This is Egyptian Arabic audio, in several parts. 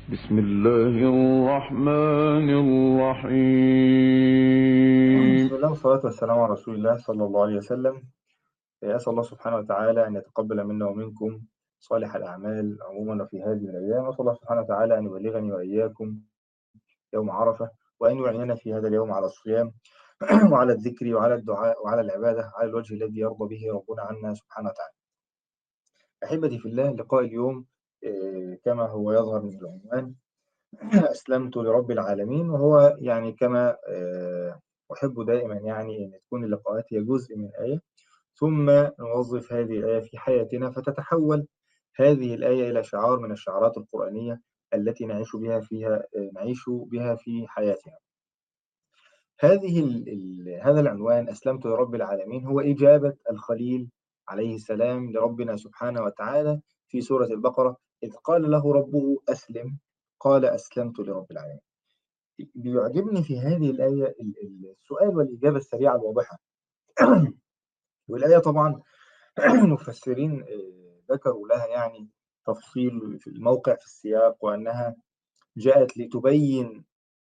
بسم الله الرحمن الرحيم بسم الله والصلاة والسلام على رسول الله صلى الله عليه وسلم أسأل الله سبحانه وتعالى أن يتقبل منا ومنكم صالح الأعمال عموما وفي هذه الأيام وأسأل الله سبحانه وتعالى أن يبلغني وإياكم يوم عرفة وأن يعيننا في هذا اليوم على الصيام وعلى الذكر وعلى الدعاء وعلى العبادة على الوجه الذي يرضى به ربنا عنا سبحانه وتعالى أحبتي في الله لقاء اليوم آه، كما هو يظهر من العنوان أسلمت لرب العالمين وهو يعني كما آه، أحب دائما يعني أن تكون اللقاءات هي جزء من آية ثم نوظف هذه الآية في حياتنا فتتحول هذه الآية إلى شعار من الشعارات القرآنية التي نعيش بها فيها آه، نعيش بها في حياتنا. هذه ال ال هذا العنوان أسلمت لرب العالمين هو إجابة الخليل عليه السلام لربنا سبحانه وتعالى في سورة البقرة إذ قال له ربه أسلم قال أسلمت لرب العالمين بيعجبني في هذه الآية السؤال والإجابة السريعة الواضحة والآية طبعا المفسرين ذكروا لها يعني تفصيل في الموقع في السياق وأنها جاءت لتبين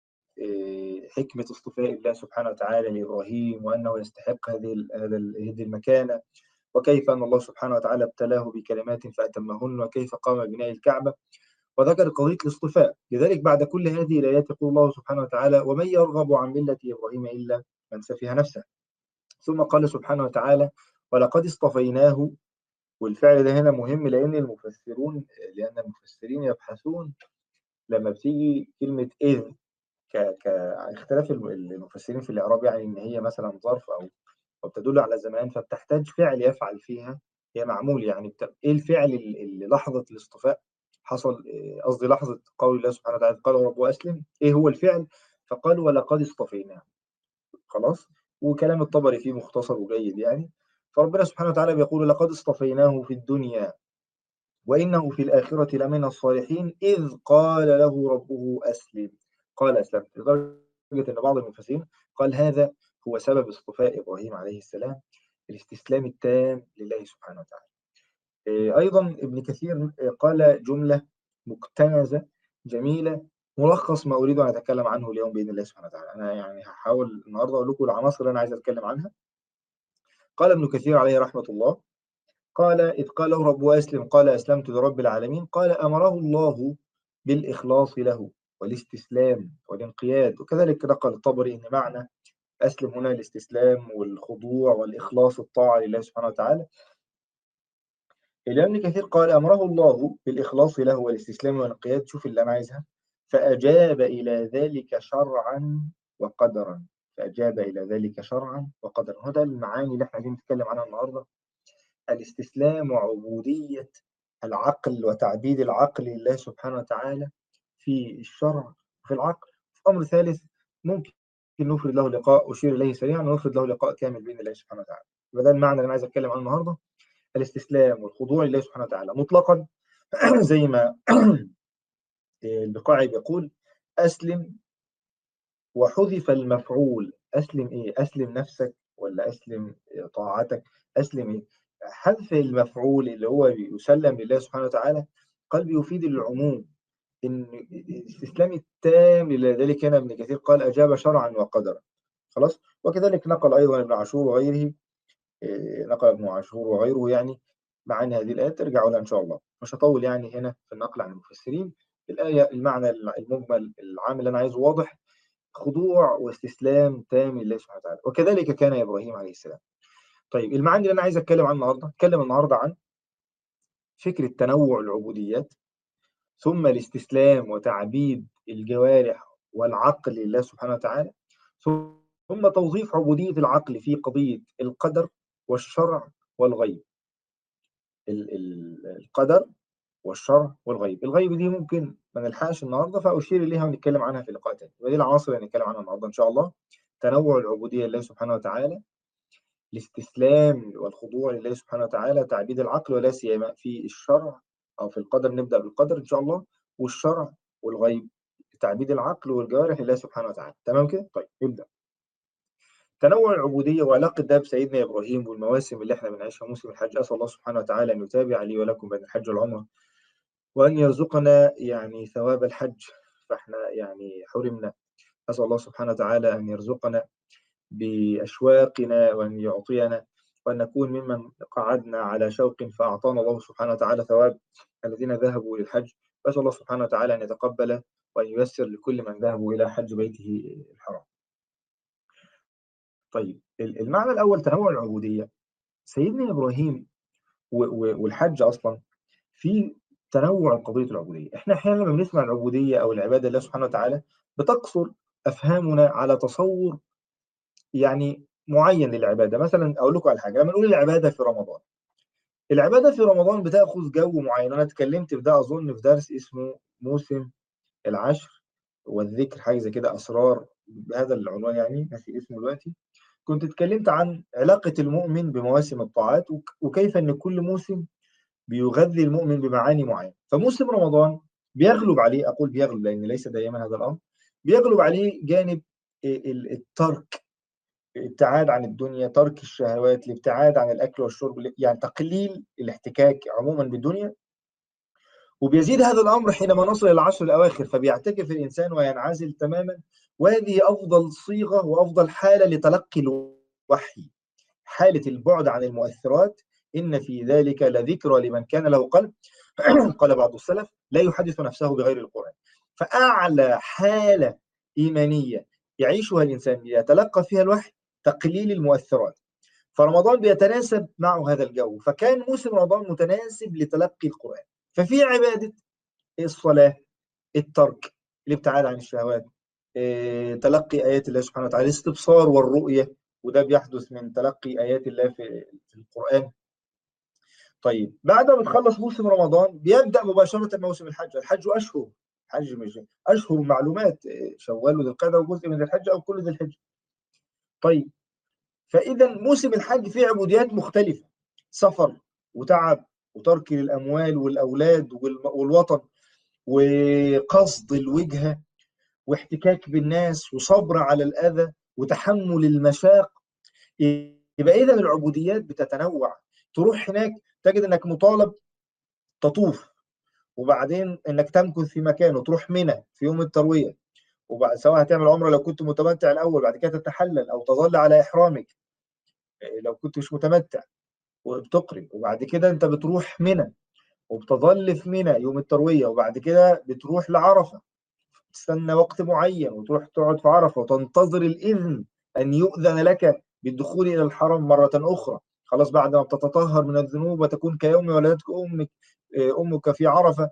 حكمة اصطفاء الله سبحانه وتعالى لإبراهيم وأنه يستحق هذه هذه المكانة وكيف أن الله سبحانه وتعالى ابتلاه بكلمات فأتمهن وكيف قام ببناء الكعبة وذكر قضية الاصطفاء لذلك بعد كل هذه الآيات يقول الله سبحانه وتعالى ومن يرغب عن ملة إبراهيم إلا من سفه نفسه ثم قال سبحانه وتعالى ولقد اصطفيناه والفعل ده هنا مهم لأن المفسرون لأن المفسرين يبحثون لما بتيجي كلمة إذ كاختلاف المفسرين في الإعراب يعني إن هي مثلا ظرف أو أو تدل على زمان فبتحتاج فعل يفعل فيها هي معمول يعني إيه الفعل اللي لحظة الاصطفاء حصل قصدي لحظة قول الله سبحانه وتعالى قال رب وأسلم إيه هو الفعل فقال ولقد اصطفيناه خلاص وكلام الطبري فيه مختصر وجيد يعني فربنا سبحانه وتعالى بيقول لقد اصطفيناه في الدنيا وإنه في الآخرة لمن الصالحين إذ قال له ربه أسلم قال أسلمت لدرجة أن بعض المفسرين قال هذا هو سبب اصطفاء إبراهيم عليه السلام الاستسلام التام لله سبحانه وتعالى أيضا ابن كثير قال جملة مكتنزة جميلة ملخص ما أريد أن أتكلم عنه اليوم بإذن الله سبحانه وتعالى أنا يعني هحاول النهاردة أقول لكم العناصر اللي أنا عايز أتكلم عنها قال ابن كثير عليه رحمة الله قال إذ قال له رب أسلم قال أسلمت لرب العالمين قال أمره الله بالإخلاص له والاستسلام والانقياد وكذلك نقل الطبري أن معنى أسلم هنا الاستسلام والخضوع والإخلاص الطاعة لله سبحانه وتعالى الإمام كثير قال أمره الله بالإخلاص له والاستسلام والانقياد شوف اللي أنا عايزها فأجاب إلى ذلك شرعا وقدرا فأجاب إلى ذلك شرعا وقدرا هذا المعاني اللي احنا عايزين نتكلم عنها النهاردة الاستسلام وعبودية العقل وتعبيد العقل لله سبحانه وتعالى في الشرع وفي العقل في أمر ثالث ممكن نفرد له لقاء أشير إليه سريعا ونفرد له لقاء كامل بإذن الله سبحانه وتعالى وده المعنى اللي أنا عايز أتكلم عنه النهاردة الاستسلام والخضوع لله سبحانه وتعالى مطلقا زي ما البقاعي بيقول أسلم وحذف المفعول أسلم إيه؟ أسلم نفسك ولا أسلم طاعتك أسلم إيه؟ حذف المفعول اللي هو يسلم لله سبحانه وتعالى قال بيفيد العموم إن الاستسلام التام لذلك هنا ابن كثير قال أجاب شرعا وقدرا خلاص وكذلك نقل أيضا ابن عاشور وغيره نقل ابن عاشور وغيره يعني معاني هذه الآية ترجعوا لها إن شاء الله مش هطول يعني هنا في النقل عن المفسرين الآية المعنى المجمل العام اللي أنا عايزه واضح خضوع واستسلام تام لله سبحانه وتعالى وكذلك كان إبراهيم عليه السلام طيب المعاني اللي أنا عايز أتكلم عنه النهاردة أتكلم النهاردة عن فكرة تنوع العبوديات ثم الاستسلام وتعبيد الجوارح والعقل لله سبحانه وتعالى ثم توظيف عبودية العقل في قضية القدر والشرع والغيب القدر والشرع والغيب الغيب دي ممكن ما نلحقش النهارده فاشير اليها ونتكلم عنها في لقاء تاني ودي العناصر اللي هنتكلم عنها النهارده ان شاء الله تنوع العبوديه لله سبحانه وتعالى الاستسلام والخضوع لله سبحانه وتعالى تعبيد العقل ولا سيما في الشرع او في القدر نبدا بالقدر ان شاء الله والشرع والغيب تعبيد العقل والجوارح لله سبحانه وتعالى تمام كده طيب نبدا تنوع العبودية وعلاقة ده بسيدنا إبراهيم والمواسم اللي احنا بنعيشها موسم الحج أسأل الله سبحانه وتعالى أن يتابع لي ولكم بين الحج والعمرة وأن يرزقنا يعني ثواب الحج فإحنا يعني حرمنا أسأل الله سبحانه وتعالى أن يرزقنا بأشواقنا وأن يعطينا وأن نكون ممن قعدنا على شوق فأعطانا الله سبحانه وتعالى ثواب الذين ذهبوا للحج فأسأل الله سبحانه وتعالى أن يتقبل وأن ييسر لكل من ذهبوا إلى حج بيته الحرام طيب المعنى الأول تنوع العبودية سيدنا إبراهيم والحج أصلا في تنوع قضية العبودية احنا أحيانا لما بنسمع العبودية أو العبادة لله سبحانه وتعالى بتقصر أفهامنا على تصور يعني معين للعبادة مثلا أقول لكم على حاجة لما نقول العبادة في رمضان العبادة في رمضان بتأخذ جو معين أنا اتكلمت في ده أظن في درس اسمه موسم العشر والذكر حاجة زي كده أسرار بهذا العنوان يعني ناسي اسمه دلوقتي كنت اتكلمت عن علاقة المؤمن بمواسم الطاعات وكيف أن كل موسم بيغذي المؤمن بمعاني معينة فموسم رمضان بيغلب عليه أقول بيغلب لأن ليس دائما هذا الأمر بيغلب عليه جانب الترك الابتعاد عن الدنيا ترك الشهوات الابتعاد عن الأكل والشرب يعني تقليل الاحتكاك عموما بالدنيا وبيزيد هذا الأمر حينما نصل إلى العشر الأواخر فبيعتكف الإنسان وينعزل تماما وهذه أفضل صيغة وأفضل حالة لتلقي الوحي حالة البعد عن المؤثرات إن في ذلك لذكرى لمن كان له قلب قال بعض السلف لا يحدث نفسه بغير القرآن فأعلى حالة إيمانية يعيشها الإنسان يتلقى فيها الوحي تقليل المؤثرات فرمضان بيتناسب معه هذا الجو فكان موسم رمضان متناسب لتلقي القرآن ففي عبادة الصلاة الترك الابتعاد عن الشهوات إيه، تلقي آيات الله سبحانه وتعالى الاستبصار والرؤية وده بيحدث من تلقي آيات الله في, في القرآن طيب بعد ما تخلص موسم رمضان بيبدأ مباشرة موسم الحج الحج أشهر حج مش أشهر معلومات إيه، شوال وذي القعدة وجزء من الحج أو كل ذي الحج طيب فإذا موسم الحج فيه عبوديات مختلفة سفر وتعب وترك للأموال والأولاد والوطن وقصد الوجهة واحتكاك بالناس وصبر على الأذى وتحمل المشاق يبقى إذا العبوديات بتتنوع تروح هناك تجد إنك مطالب تطوف وبعدين إنك تمكث في مكان وتروح منى في يوم التروية وبعد سواء هتعمل عمره لو كنت متمتع الأول بعد كده تتحلل أو تظل على إحرامك لو كنت مش متمتع وبتقرن وبعد كده انت بتروح منى وبتظل في منى يوم الترويه وبعد كده بتروح لعرفه تستنى وقت معين وتروح تقعد في عرفه وتنتظر الاذن ان يؤذن لك بالدخول الى الحرم مره اخرى خلاص بعد ما بتتطهر من الذنوب وتكون كيوم ولدتك امك امك في عرفه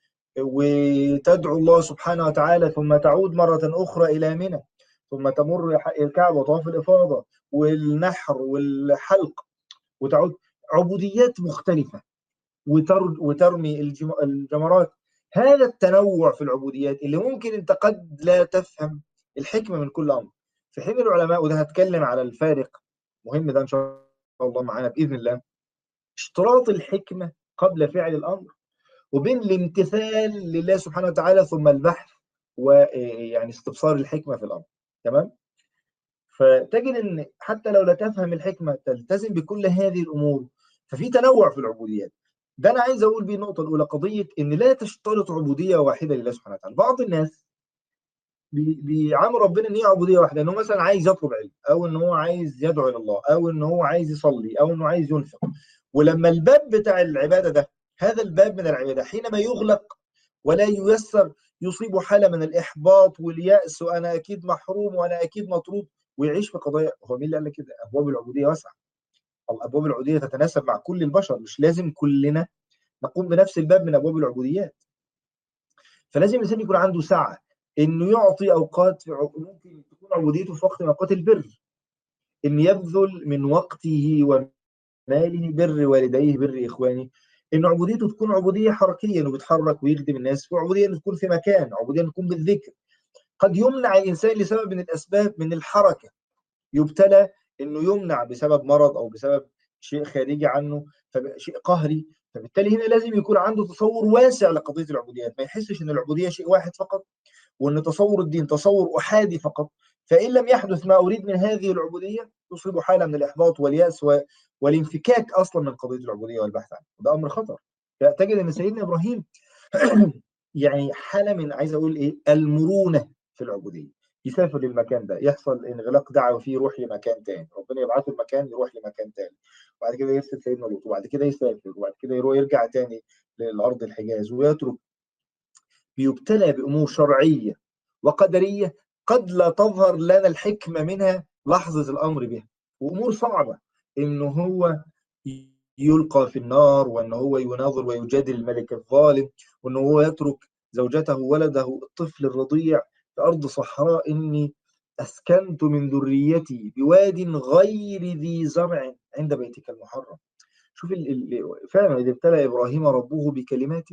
وتدعو الله سبحانه وتعالى ثم تعود مره اخرى الى منى ثم تمر الكعبه وطواف الافاضه والنحر والحلق وتعود عبوديات مختلفة وترمي الجمرات هذا التنوع في العبوديات اللي ممكن انت قد لا تفهم الحكمة من كل أمر في حين العلماء وده هتكلم على الفارق مهم ده إن شاء الله معانا بإذن الله اشتراط الحكمة قبل فعل الأمر وبين الامتثال لله سبحانه وتعالى ثم البحث ويعني استبصار الحكمة في الأمر تمام؟ فتجد ان حتى لو لا تفهم الحكمه تلتزم بكل هذه الامور ففي تنوع في العبوديات ده انا عايز اقول بيه النقطه الاولى قضيه ان لا تشترط عبوديه واحده لله سبحانه وتعالى بعض الناس بيعامل ربنا ان هي عبوديه واحده ان هو مثلا عايز يطلب علم او ان هو عايز يدعو الى الله او ان هو عايز يصلي او انه عايز ينفق ولما الباب بتاع العباده ده هذا الباب من العباده حينما يغلق ولا ييسر يصيب حاله من الاحباط والياس وانا اكيد محروم وانا اكيد مطرود ويعيش في قضايا هو مين اللي قال لك كده؟ ابواب العبوديه واسعه. الابواب العبوديه تتناسب مع كل البشر مش لازم كلنا نقوم بنفس الباب من ابواب العبوديات. فلازم الانسان يكون عنده سعه انه يعطي اوقات ممكن تكون عبوديته في وقت من اوقات البر. ان يبذل من وقته وماله بر والديه بر اخوانه ان عبوديته تكون عبوديه حركيه انه بيتحرك ويخدم الناس وعبوديه انه تكون في مكان عبوديه انه تكون بالذكر قد يمنع الانسان لسبب من الاسباب من الحركه يبتلى انه يمنع بسبب مرض او بسبب شيء خارجي عنه شيء قهري فبالتالي هنا لازم يكون عنده تصور واسع لقضيه العبوديات ما يحسش ان العبوديه شيء واحد فقط وان تصور الدين تصور احادي فقط فان لم يحدث ما اريد من هذه العبوديه تصيب حاله من الاحباط والياس و... والانفكاك اصلا من قضيه العبوديه والبحث عنها وده امر خطر تجد ان سيدنا ابراهيم يعني حالة من عايز أقول إيه المرونة في العبودية يسافر للمكان ده يحصل انغلاق دعوة فيه يروح لمكان تاني ربنا يبعثه المكان يروح لمكان تاني وبعد كده يرسل سيدنا لوط وبعد كده يسافر وبعد كده يروح يرجع تاني للأرض الحجاز ويترك بيبتلى بأمور شرعية وقدرية قد لا تظهر لنا الحكمة منها لحظة الأمر بها وأمور صعبة إنه هو يلقى في النار وأنه هو يناظر ويجادل الملك الظالم وأنه هو يترك زوجته وولده الطفل الرضيع في أرض صحراء إني أسكنت من ذريتي بواد غير ذي زرع عند بيتك المحرم شوف ال- ال- فعلا إذ ابتلى إبراهيم ربه بكلمات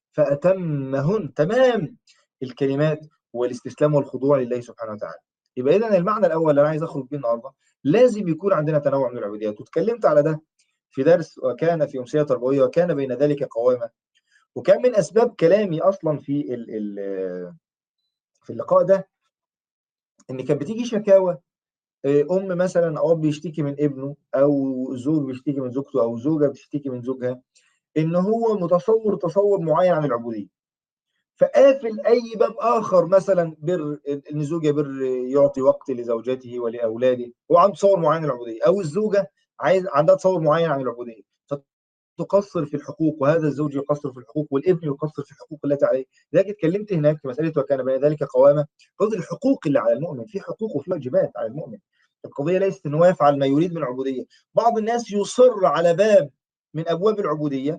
فأتمهن تمام الكلمات والاستسلام والخضوع لله سبحانه وتعالى يبقى إذا المعنى الأول اللي أنا عايز أخرج بيه النهارده لازم يكون عندنا تنوع من العبوديات واتكلمت على ده في درس وكان في أمسية تربوية وكان بين ذلك قوامة وكان من أسباب كلامي أصلا في ال ال في اللقاء ده إن كانت بتيجي شكاوى آه، أم مثلا أو أب بيشتكي من ابنه أو زوج بيشتكي من زوجته أو زوجة بتشتكي من زوجها إن هو متصور تصور معين عن العبودية فقافل أي باب آخر مثلا بر إن زوجة بر يعطي وقت لزوجته ولأولاده هو عنده تصور معين عن العبودية أو الزوجة عايز عندها تصور معين عن العبودية فتقصر في الحقوق وهذا الزوج يقصر في الحقوق والابن يقصر في الحقوق التي عليه لذلك اتكلمت هناك في مسألة وكان بين ذلك قوامة قصد الحقوق اللي على المؤمن في حقوق وفي واجبات على المؤمن القضية ليست ان هو يفعل ما يريد من العبودية بعض الناس يصر على باب من أبواب العبودية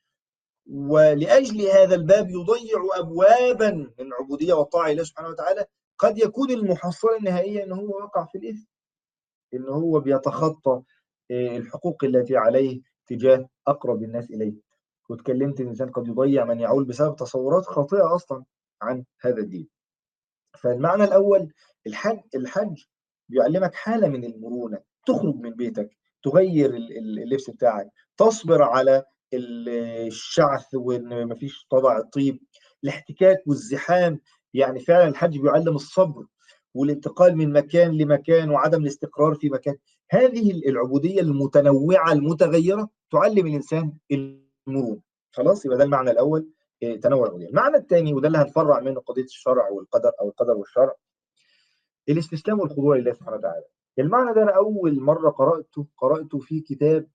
ولأجل هذا الباب يضيع أبوابا من العبودية والطاعة لله سبحانه وتعالى قد يكون المحصلة النهائية أن هو وقع في الإثم أن هو بيتخطى آه، الحقوق التي عليه تجاه أقرب الناس إليه واتكلمت إن الإنسان قد يضيع من يعول بسبب تصورات خاطئة أصلا عن هذا الدين فالمعنى الأول الحج الحج بيعلمك حالة من المرونة تخرج من بيتك تغير ال- ال- اللبس بتاعك تصبر على ال- الشعث وان مفيش طبع الطيب الاحتكاك والزحام يعني فعلا الحج بيعلم الصبر والانتقال من مكان لمكان وعدم الاستقرار في مكان هذه العبودية المتنوعة المتغيرة تعلم الإنسان المرونة خلاص يبقى ده المعنى الأول إيه، تنوع العبودية المعنى الثاني وده اللي هنفرع منه قضية الشرع والقدر أو القدر والشرع الاستسلام والخضوع لله سبحانه وتعالى المعنى ده أنا أول مرة قرأته قرأته في كتاب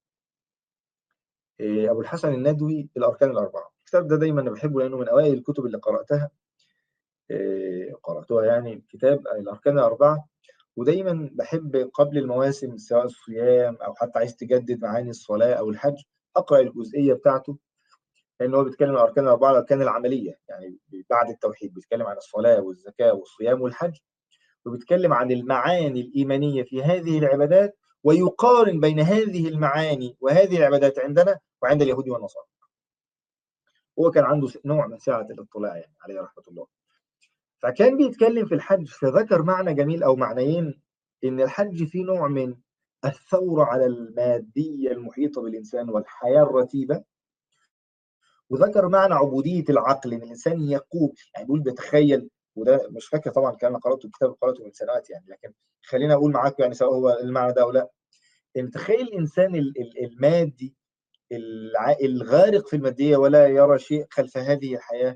إيه، أبو الحسن الندوي الأركان الأربعة الكتاب ده دايما أنا بحبه لأنه من أوائل الكتب اللي قرأتها إيه، قرأتها يعني كتاب الأركان الأربعة ودايما بحب قبل المواسم سواء الصيام أو حتى عايز تجدد معاني الصلاة أو الحج أقرأ الجزئية بتاعته لأن هو بيتكلم عن الأركان الأربعة الأركان العملية يعني بعد التوحيد بيتكلم عن الصلاة والزكاة والصيام والحج وبيتكلم عن المعاني الإيمانية في هذه العبادات ويقارن بين هذه المعاني وهذه العبادات عندنا وعند اليهود والنصارى هو كان عنده نوع من سعة الاطلاع يعني عليه رحمة الله فكان بيتكلم في الحج فذكر معنى جميل أو معنيين إن الحج فيه نوع من الثورة على المادية المحيطة بالإنسان والحياة الرتيبة وذكر معنى عبودية العقل إن الإنسان يقوم يعني بيقول بيتخيل وده مش فاكر طبعا كان أنا قرأته الكتاب قرأته من سنوات يعني لكن خلينا أقول معاكم يعني سواء هو المعنى ده أو لا إن تخيل الإنسان ال- ال- المادي الع- الغارق في المادية ولا يرى شيء خلف هذه الحياة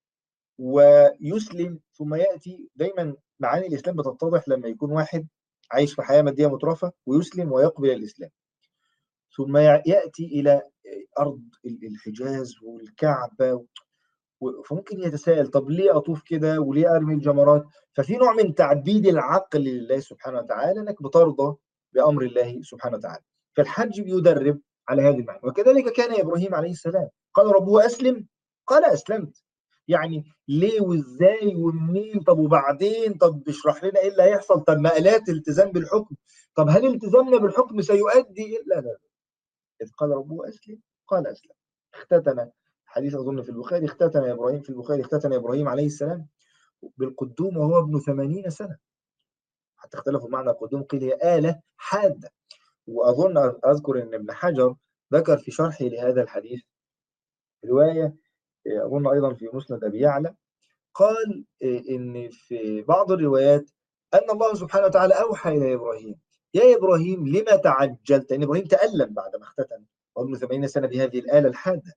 ويسلم ثم يأتي دايما معاني الإسلام بتتضح لما يكون واحد عايش في حياة مادية مترفة ويسلم ويقبل الإسلام ثم يع- يأتي إلى أرض ال- الحجاز والكعبة و- فممكن يتساءل طب ليه أطوف كده وليه أرمي الجمرات ففي نوع من تعبيد العقل لله سبحانه وتعالى أنك بترضى بأمر الله سبحانه وتعالى فالحج بيدرب على هذه المعنى وكذلك كان إبراهيم عليه السلام قال ربه أسلم قال أسلمت يعني ليه وازاي ومنين طب وبعدين طب اشرح لنا ايه اللي هيحصل طب مآلات التزام بالحكم طب هل التزامنا بالحكم سيؤدي لا لا لا إذ قال ربه أسلم قال أسلم اختتن حديث أظن في البخاري اختتن إبراهيم في البخاري اختتن إبراهيم عليه السلام بالقدوم وهو ابن ثمانين سنة حتى اختلفوا معنى القدوم قيل هي آلة حادة وأظن أذكر أن ابن حجر ذكر في شرحه لهذا الحديث رواية أظن أيضا في مسند أبي يعلى قال إن في بعض الروايات أن الله سبحانه وتعالى أوحى إلى إبراهيم يا إبراهيم لما تعجلت؟ إن إبراهيم تألم بعد ما اختتن وابن 80 سنة بهذه الآلة الحادة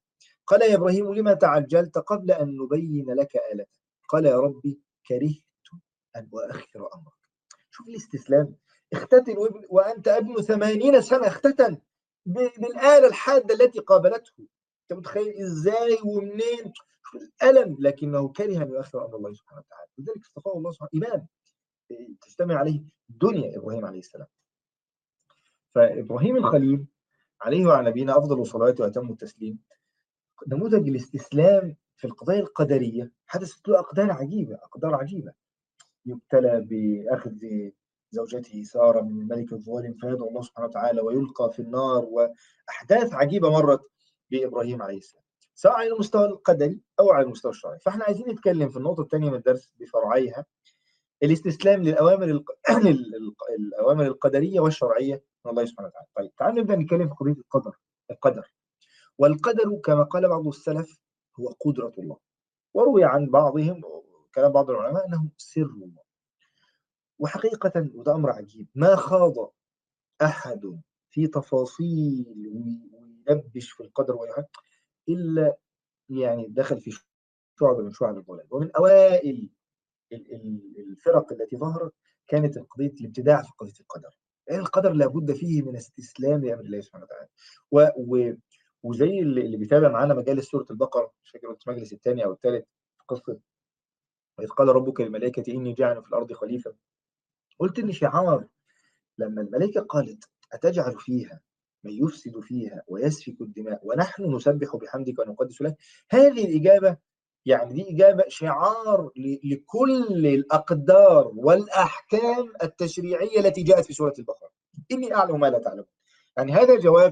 قال يا إبراهيم لما تعجلت قبل أن نبين لك آلته قال يا ربي كرهت أن أؤخر أمرك شوف الاستسلام اختتن وابن وأنت ابن ثمانين سنة اختتن بالآلة الحادة التي قابلته أنت متخيل إزاي ومنين شوف الألم لكنه كره أن يؤخر أمر الله سبحانه وتعالى لذلك اصطفاه الله سبحانه إمام تجتمع عليه دنيا إبراهيم عليه السلام فإبراهيم الخليل عليه وعلى نبينا أفضل الصلاة وأتم التسليم نموذج الاستسلام في القضايا القدرية حدثت له أقدار عجيبة أقدار عجيبة يبتلى بأخذ زوجته سارة من الملك الظالم فيدعو الله سبحانه وتعالى ويلقى في النار وأحداث عجيبة مرت بإبراهيم عليه السلام سواء على المستوى القدري أو على المستوى الشرعي فإحنا عايزين نتكلم في النقطة الثانية من الدرس بفرعيها الاستسلام للأوامر الق... الأوامر القدرية والشرعية من الله سبحانه وتعالى طيب تعالوا نبدأ نتكلم في قضية القدر القدر والقدر كما قال بعض السلف هو قدرة الله وروي عن بعضهم كلام بعض العلماء أنه سر الله وحقيقة وده أمر عجيب ما خاض أحد في تفاصيل وينبش في القدر ويحق إلا يعني دخل في شعب من شعب الضلال ومن أوائل الفرق التي ظهرت كانت قضية الابتداع في قضية القدر يعني القدر لابد فيه من استسلام لأمر الله سبحانه وتعالى و... و... وزي اللي بيتابع معانا مجال سورة البقرة مش فاكر المجلس الثاني أو الثالث في قصة وإذ قال ربك للملائكة إني جاعل في الأرض خليفة قلت إن شعار لما الملائكة قالت أتجعل فيها من يفسد فيها ويسفك الدماء ونحن نسبح بحمدك ونقدس لك هذه الإجابة يعني دي إجابة شعار لكل الأقدار والأحكام التشريعية التي جاءت في سورة البقرة إني أعلم ما لا تعلم يعني هذا جواب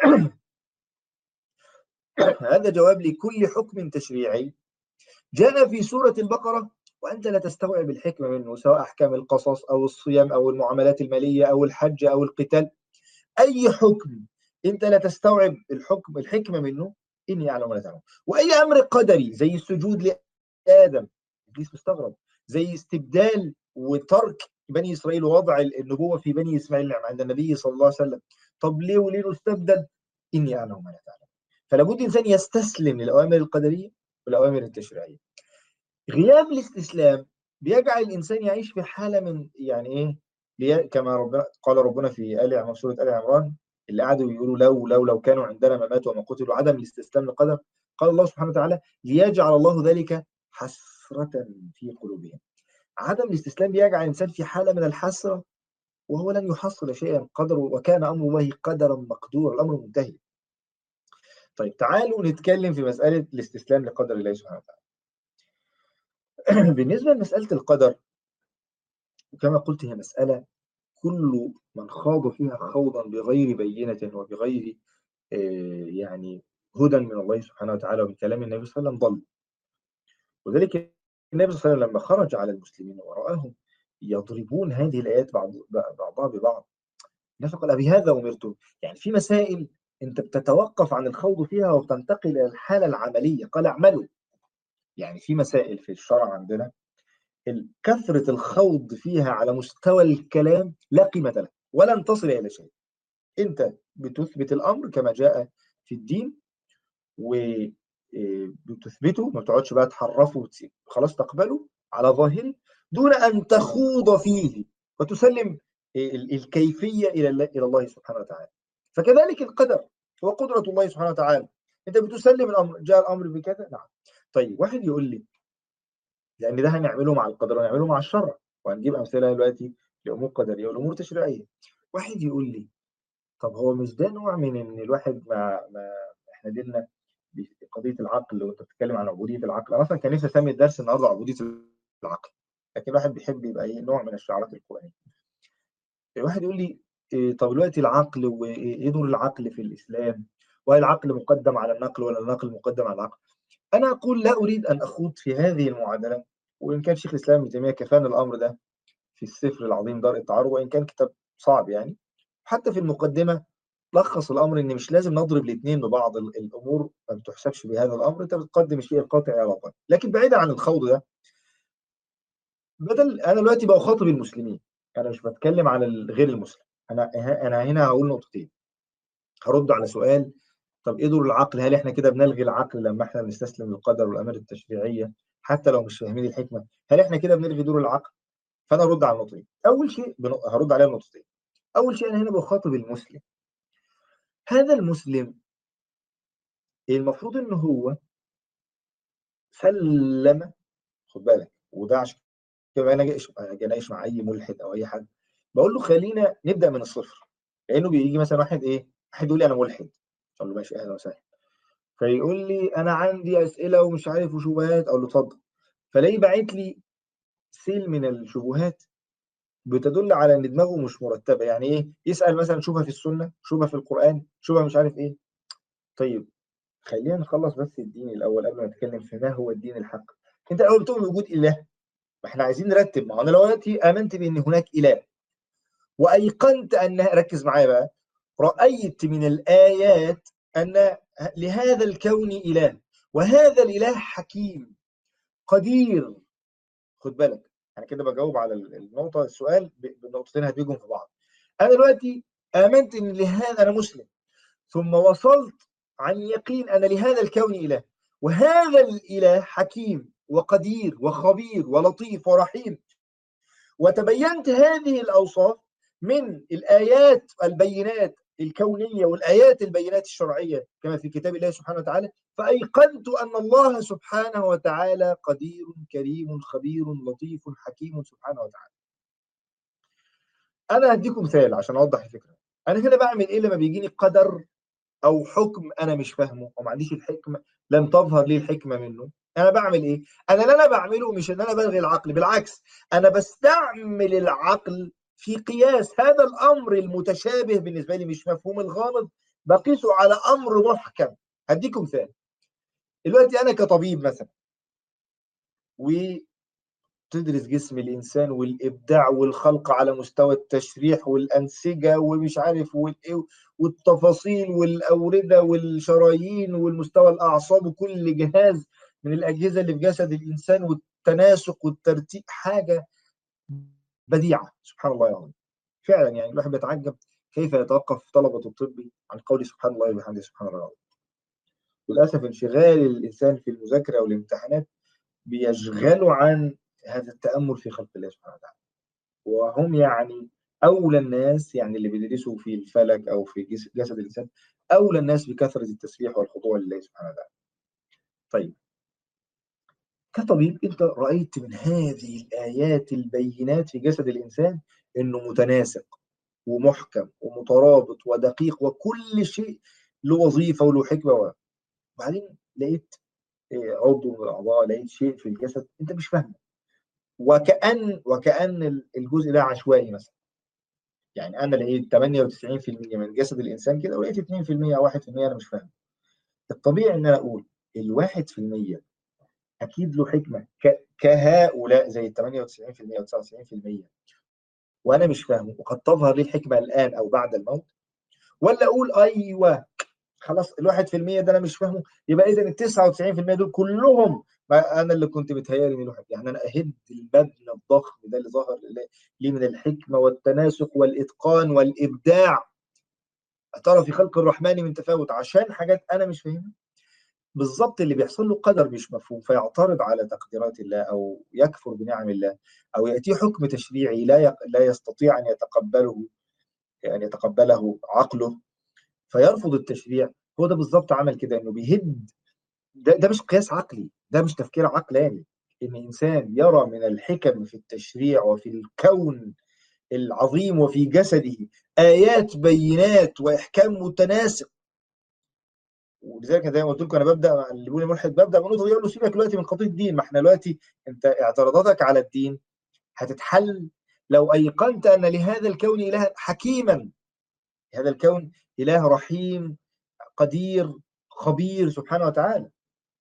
هذا جواب لكل حكم تشريعي جاء في سورة البقرة وأنت لا تستوعب الحكمة منه سواء أحكام القصص أو الصيام أو المعاملات المالية أو الحج أو القتال أي حكم أنت لا تستوعب الحكم الحكمة منه إني أعلم ولا تعلم وأي أمر قدري زي السجود لآدم إبليس مستغرب زي استبدال وترك بني إسرائيل ووضع النبوة في بني إسماعيل عند النبي صلى الله عليه وسلم طب ليه وليه نستبدل إني أعلم ما لا تعلم فلا بد الإنسان يستسلم للأوامر القدرية والأوامر التشريعية غياب الاستسلام بيجعل الإنسان يعيش في حالة من يعني إيه كما ربنا قال ربنا في آل عمران سورة آل عمران اللي قعدوا يقولوا لو لو لو كانوا عندنا ما ماتوا وما قتلوا عدم الاستسلام للقدر قال الله سبحانه وتعالى ليجعل الله ذلك حسرة في قلوبهم عدم الاستسلام بيجعل الإنسان في حالة من الحسرة وهو لن يحصل شيئا قدره وكان أمر الله قدرا مقدورا الأمر منتهي طيب تعالوا نتكلم في مسألة الاستسلام لقدر الله سبحانه وتعالى بالنسبة لمسألة القدر كما قلت هي مسألة كل من خاض فيها خوضا بغير بينة وبغير يعني هدى من الله سبحانه وتعالى ومن كلام النبي صلى الله عليه وسلم ضل وذلك النبي صلى الله عليه وسلم لما خرج على المسلمين ورآهم يضربون هذه الآيات بعض بعضها ببعض نفق بهذا أمرتم يعني في مسائل أنت بتتوقف عن الخوض فيها وبتنتقل إلى الحالة العملية قال اعملوا يعني في مسائل في الشرع عندنا كثرة الخوض فيها على مستوى الكلام لا قيمة له ولن تصل إلى شيء أنت بتثبت الأمر كما جاء في الدين وبتثبته ما تقعدش بقى تحرفه وتسيب خلاص تقبله على ظاهره دون أن تخوض فيه وتسلم الكيفية إلى إلى الله سبحانه وتعالى فكذلك القدر هو قدرة الله سبحانه وتعالى أنت بتسلم الأمر جاء الأمر بكذا نعم طيب واحد يقول لي لان ده هنعمله مع القدر ونعمله مع الشرع وهنجيب امثله دلوقتي لامور قدريه والامور تشريعيه واحد يقول لي طب هو مش ده نوع من ان الواحد ما, ما احنا ديننا قضيه العقل وانت بتتكلم عن عبوديه العقل انا اصلا كان نفسي اسمي الدرس النهارده عبوديه العقل لكن الواحد بيحب يبقى ايه نوع من الشعارات القرانيه واحد يقول لي إيه طب دلوقتي العقل وايه دور العقل في الاسلام وهل العقل مقدم على النقل ولا النقل مقدم على العقل أنا أقول لا أريد أن أخوض في هذه المعادلة وإن كان شيخ الإسلام ابن تيمية كفانا الأمر ده في السفر العظيم دار التعارض وإن كان كتاب صعب يعني حتى في المقدمة لخص الأمر إن مش لازم نضرب الاثنين ببعض الأمور ما بتحسبش بهذا الأمر أنت بتقدم الشيء القاطع على الأقل لكن بعيدا عن الخوض ده بدل أنا دلوقتي بخاطب المسلمين أنا مش بتكلم عن غير المسلم أنا أنا هنا هقول نقطتين هرد على سؤال طب ايه دور العقل هل احنا كده بنلغي العقل لما احنا بنستسلم للقدر والامر التشريعيه حتى لو مش فاهمين الحكمه هل احنا كده بنلغي دور العقل فانا ارد على النقطتين اول شيء بن... هرد عليها النقطتين اول شيء انا هنا بخاطب المسلم هذا المسلم المفروض ان هو سلم خد بالك وده عشان كده انا جاي اناقش مع اي ملحد او اي حد بقول له خلينا نبدا من الصفر لانه بيجي مثلا واحد ايه واحد يقول لي انا ملحد اقول له ماشي اهلا وسهلا فيقول لي انا عندي اسئله ومش عارف وشبهات اقول له اتفضل فلاقيه باعت لي سيل من الشبهات بتدل على ان دماغه مش مرتبه يعني ايه يسال مثلا شبهه في السنه شبهه في القران شبهه مش عارف ايه طيب خلينا نخلص بس الدين الاول قبل ما نتكلم في ما هو الدين الحق انت الاول بتؤمن بوجود اله ما احنا عايزين نرتب ما انا دلوقتي امنت بان هناك اله وايقنت ان ركز معايا بقى رايت من الايات ان لهذا الكون اله وهذا الاله حكيم قدير خد بالك انا كده بجاوب على النقطه السؤال بنقطتين هتيجوا في بعض انا دلوقتي امنت ان لهذا انا مسلم ثم وصلت عن يقين ان لهذا الكون اله وهذا الاله حكيم وقدير وخبير ولطيف ورحيم وتبينت هذه الاوصاف من الايات البينات الكونيه والايات البينات الشرعيه كما في كتاب الله سبحانه وتعالى فايقنت ان الله سبحانه وتعالى قدير كريم خبير لطيف حكيم سبحانه وتعالى. انا هديكم مثال عشان اوضح الفكره. انا هنا بعمل ايه لما بيجيني قدر او حكم انا مش فاهمه وما عنديش الحكمه لم تظهر لي الحكمه منه انا بعمل ايه انا اللي انا بعمله مش ان انا بلغي العقل بالعكس انا بستعمل العقل في قياس هذا الامر المتشابه بالنسبه لي مش مفهوم الغامض بقيسه على امر محكم هديكم مثال دلوقتي انا كطبيب مثلا وتدرس جسم الانسان والابداع والخلق على مستوى التشريح والانسجه ومش عارف والايه والتفاصيل والاورده والشرايين والمستوى الاعصاب وكل جهاز من الاجهزه اللي في جسد الانسان والتناسق والترتيب حاجه بديعه سبحان الله العظيم فعلا يعني الواحد بيتعجب كيف يتوقف طلبه الطب عن قول سبحان الله وبحمده سبحان الله العظيم للاسف انشغال الانسان في المذاكره والامتحانات بيشغله عن هذا التامل في خلق الله سبحانه وتعالى وهم يعني اولى الناس يعني اللي بيدرسوا في الفلك او في جسد الانسان اولى الناس بكثره التسبيح والخضوع لله سبحانه وتعالى. طيب كطبيب انت رايت من هذه الايات البينات في جسد الانسان انه متناسق ومحكم ومترابط ودقيق وكل شيء له وظيفه وله حكمه وبعدين لقيت عضو من الاعضاء لقيت شيء في الجسد انت مش فاهمه وكأن وكأن الجزء ده عشوائي مثلا يعني انا لقيت 98% من جسد الانسان كده ولقيت 2% او 1% انا مش فاهم الطبيعي ان انا اقول ال 1% اكيد له حكمه كهؤلاء زي ال 98% او 99% وانا مش فاهمه وقد تظهر لي الحكمه الان او بعد الموت ولا اقول ايوه خلاص ال 1% ده انا مش فاهمه يبقى اذا ال 99% دول كلهم انا اللي كنت متهيألي من الواحد يعني انا اهد المبنى الضخم ده اللي ظهر لي من الحكمه والتناسق والاتقان والابداع ترى في خلق الرحمن من تفاوت عشان حاجات انا مش فاهمها بالظبط اللي بيحصل له قدر مش مفهوم فيعترض على تقديرات الله او يكفر بنعم الله او ياتيه حكم تشريعي لا لا يستطيع ان يتقبله ان يتقبله عقله فيرفض التشريع هو ده بالظبط عمل كده انه بيهد ده, ده مش قياس عقلي ده مش تفكير عقلاني ان انسان يرى من الحكم في التشريع وفي الكون العظيم وفي جسده ايات بينات واحكام متناسق ولذلك زي ما قلت لكم انا ببدا اللي بيقول ملحد ببدا من نقطه يقول له سيبك دلوقتي من قضيه الدين ما احنا دلوقتي انت اعتراضاتك على الدين هتتحل لو ايقنت ان لهذا الكون الها حكيما هذا الكون اله رحيم قدير خبير سبحانه وتعالى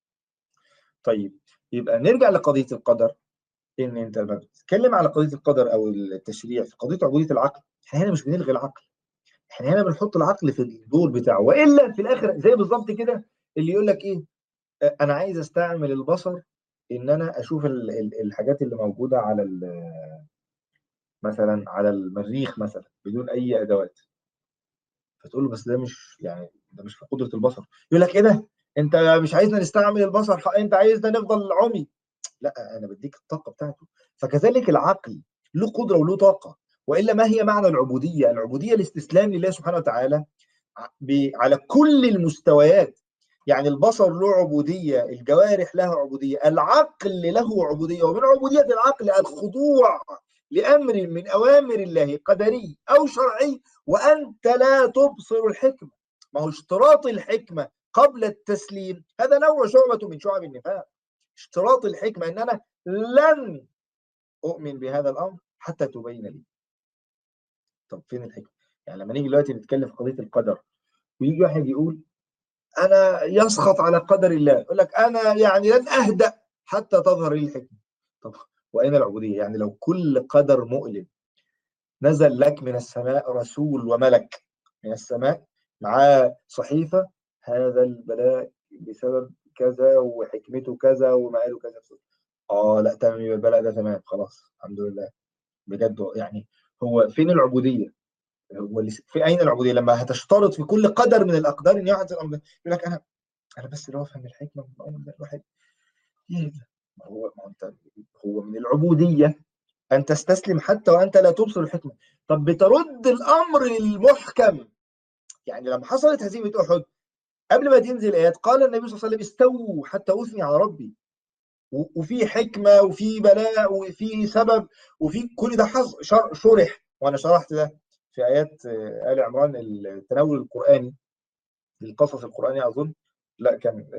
طيب يبقى نرجع لقضيه القدر ان انت لما بتتكلم على قضيه القدر او التشريع في قضيه عبوديه العقل احنا هنا مش بنلغي العقل احنا هنا بنحط العقل في الدور بتاعه والا في الاخر زي بالظبط كده اللي يقول لك ايه انا عايز استعمل البصر ان انا اشوف الحاجات اللي موجوده على مثلا على المريخ مثلا بدون اي ادوات فتقول له بس ده مش يعني ده مش في قدره البصر يقول لك ايه ده انت مش عايزنا نستعمل البصر انت عايزنا نفضل عمي لا انا بديك الطاقه بتاعته فكذلك العقل له قدره وله طاقه والا ما هي معنى العبوديه؟ العبوديه الاستسلام لله سبحانه وتعالى على كل المستويات يعني البصر له عبوديه، الجوارح لها عبوديه، العقل له عبوديه ومن عبوديه العقل الخضوع لامر من اوامر الله قدري او شرعي وانت لا تبصر الحكمه. ما هو اشتراط الحكمه قبل التسليم هذا نوع شعبه من شعب النفاق. اشتراط الحكمه ان انا لن اؤمن بهذا الامر حتى تبين لي. طب فين الحكمه؟ يعني لما نيجي دلوقتي نتكلم في قضيه القدر ويجي واحد يقول انا يسخط على قدر الله يقول لك انا يعني لن اهدأ حتى تظهر لي الحكمه طب واين العبوديه؟ يعني لو كل قدر مؤلم نزل لك من السماء رسول وملك من السماء معاه صحيفه هذا البلاء بسبب كذا وحكمته كذا ومآله كذا اه لا تمام يبقى البلاء ده تمام خلاص الحمد لله بجد يعني هو فين العبوديه؟ هو في اين العبوديه؟ لما هتشترط في كل قدر من الاقدار ان يحدث الامر يقول لك انا انا بس لو افهم الحكمه من الامر ده الواحد يهدى ما هو ما انت هو من العبوديه ان تستسلم حتى وانت لا تبصر الحكمه طب بترد الامر للمحكم يعني لما حصلت هزيمه احد قبل ما تنزل الايات قال النبي صلى الله عليه وسلم استووا حتى اثني على ربي وفي حكمه وفي بلاء وفي سبب وفي كل ده حظ شرح وانا شرحت ده في ايات ال عمران التناول القراني القصص القراني اظن لا كان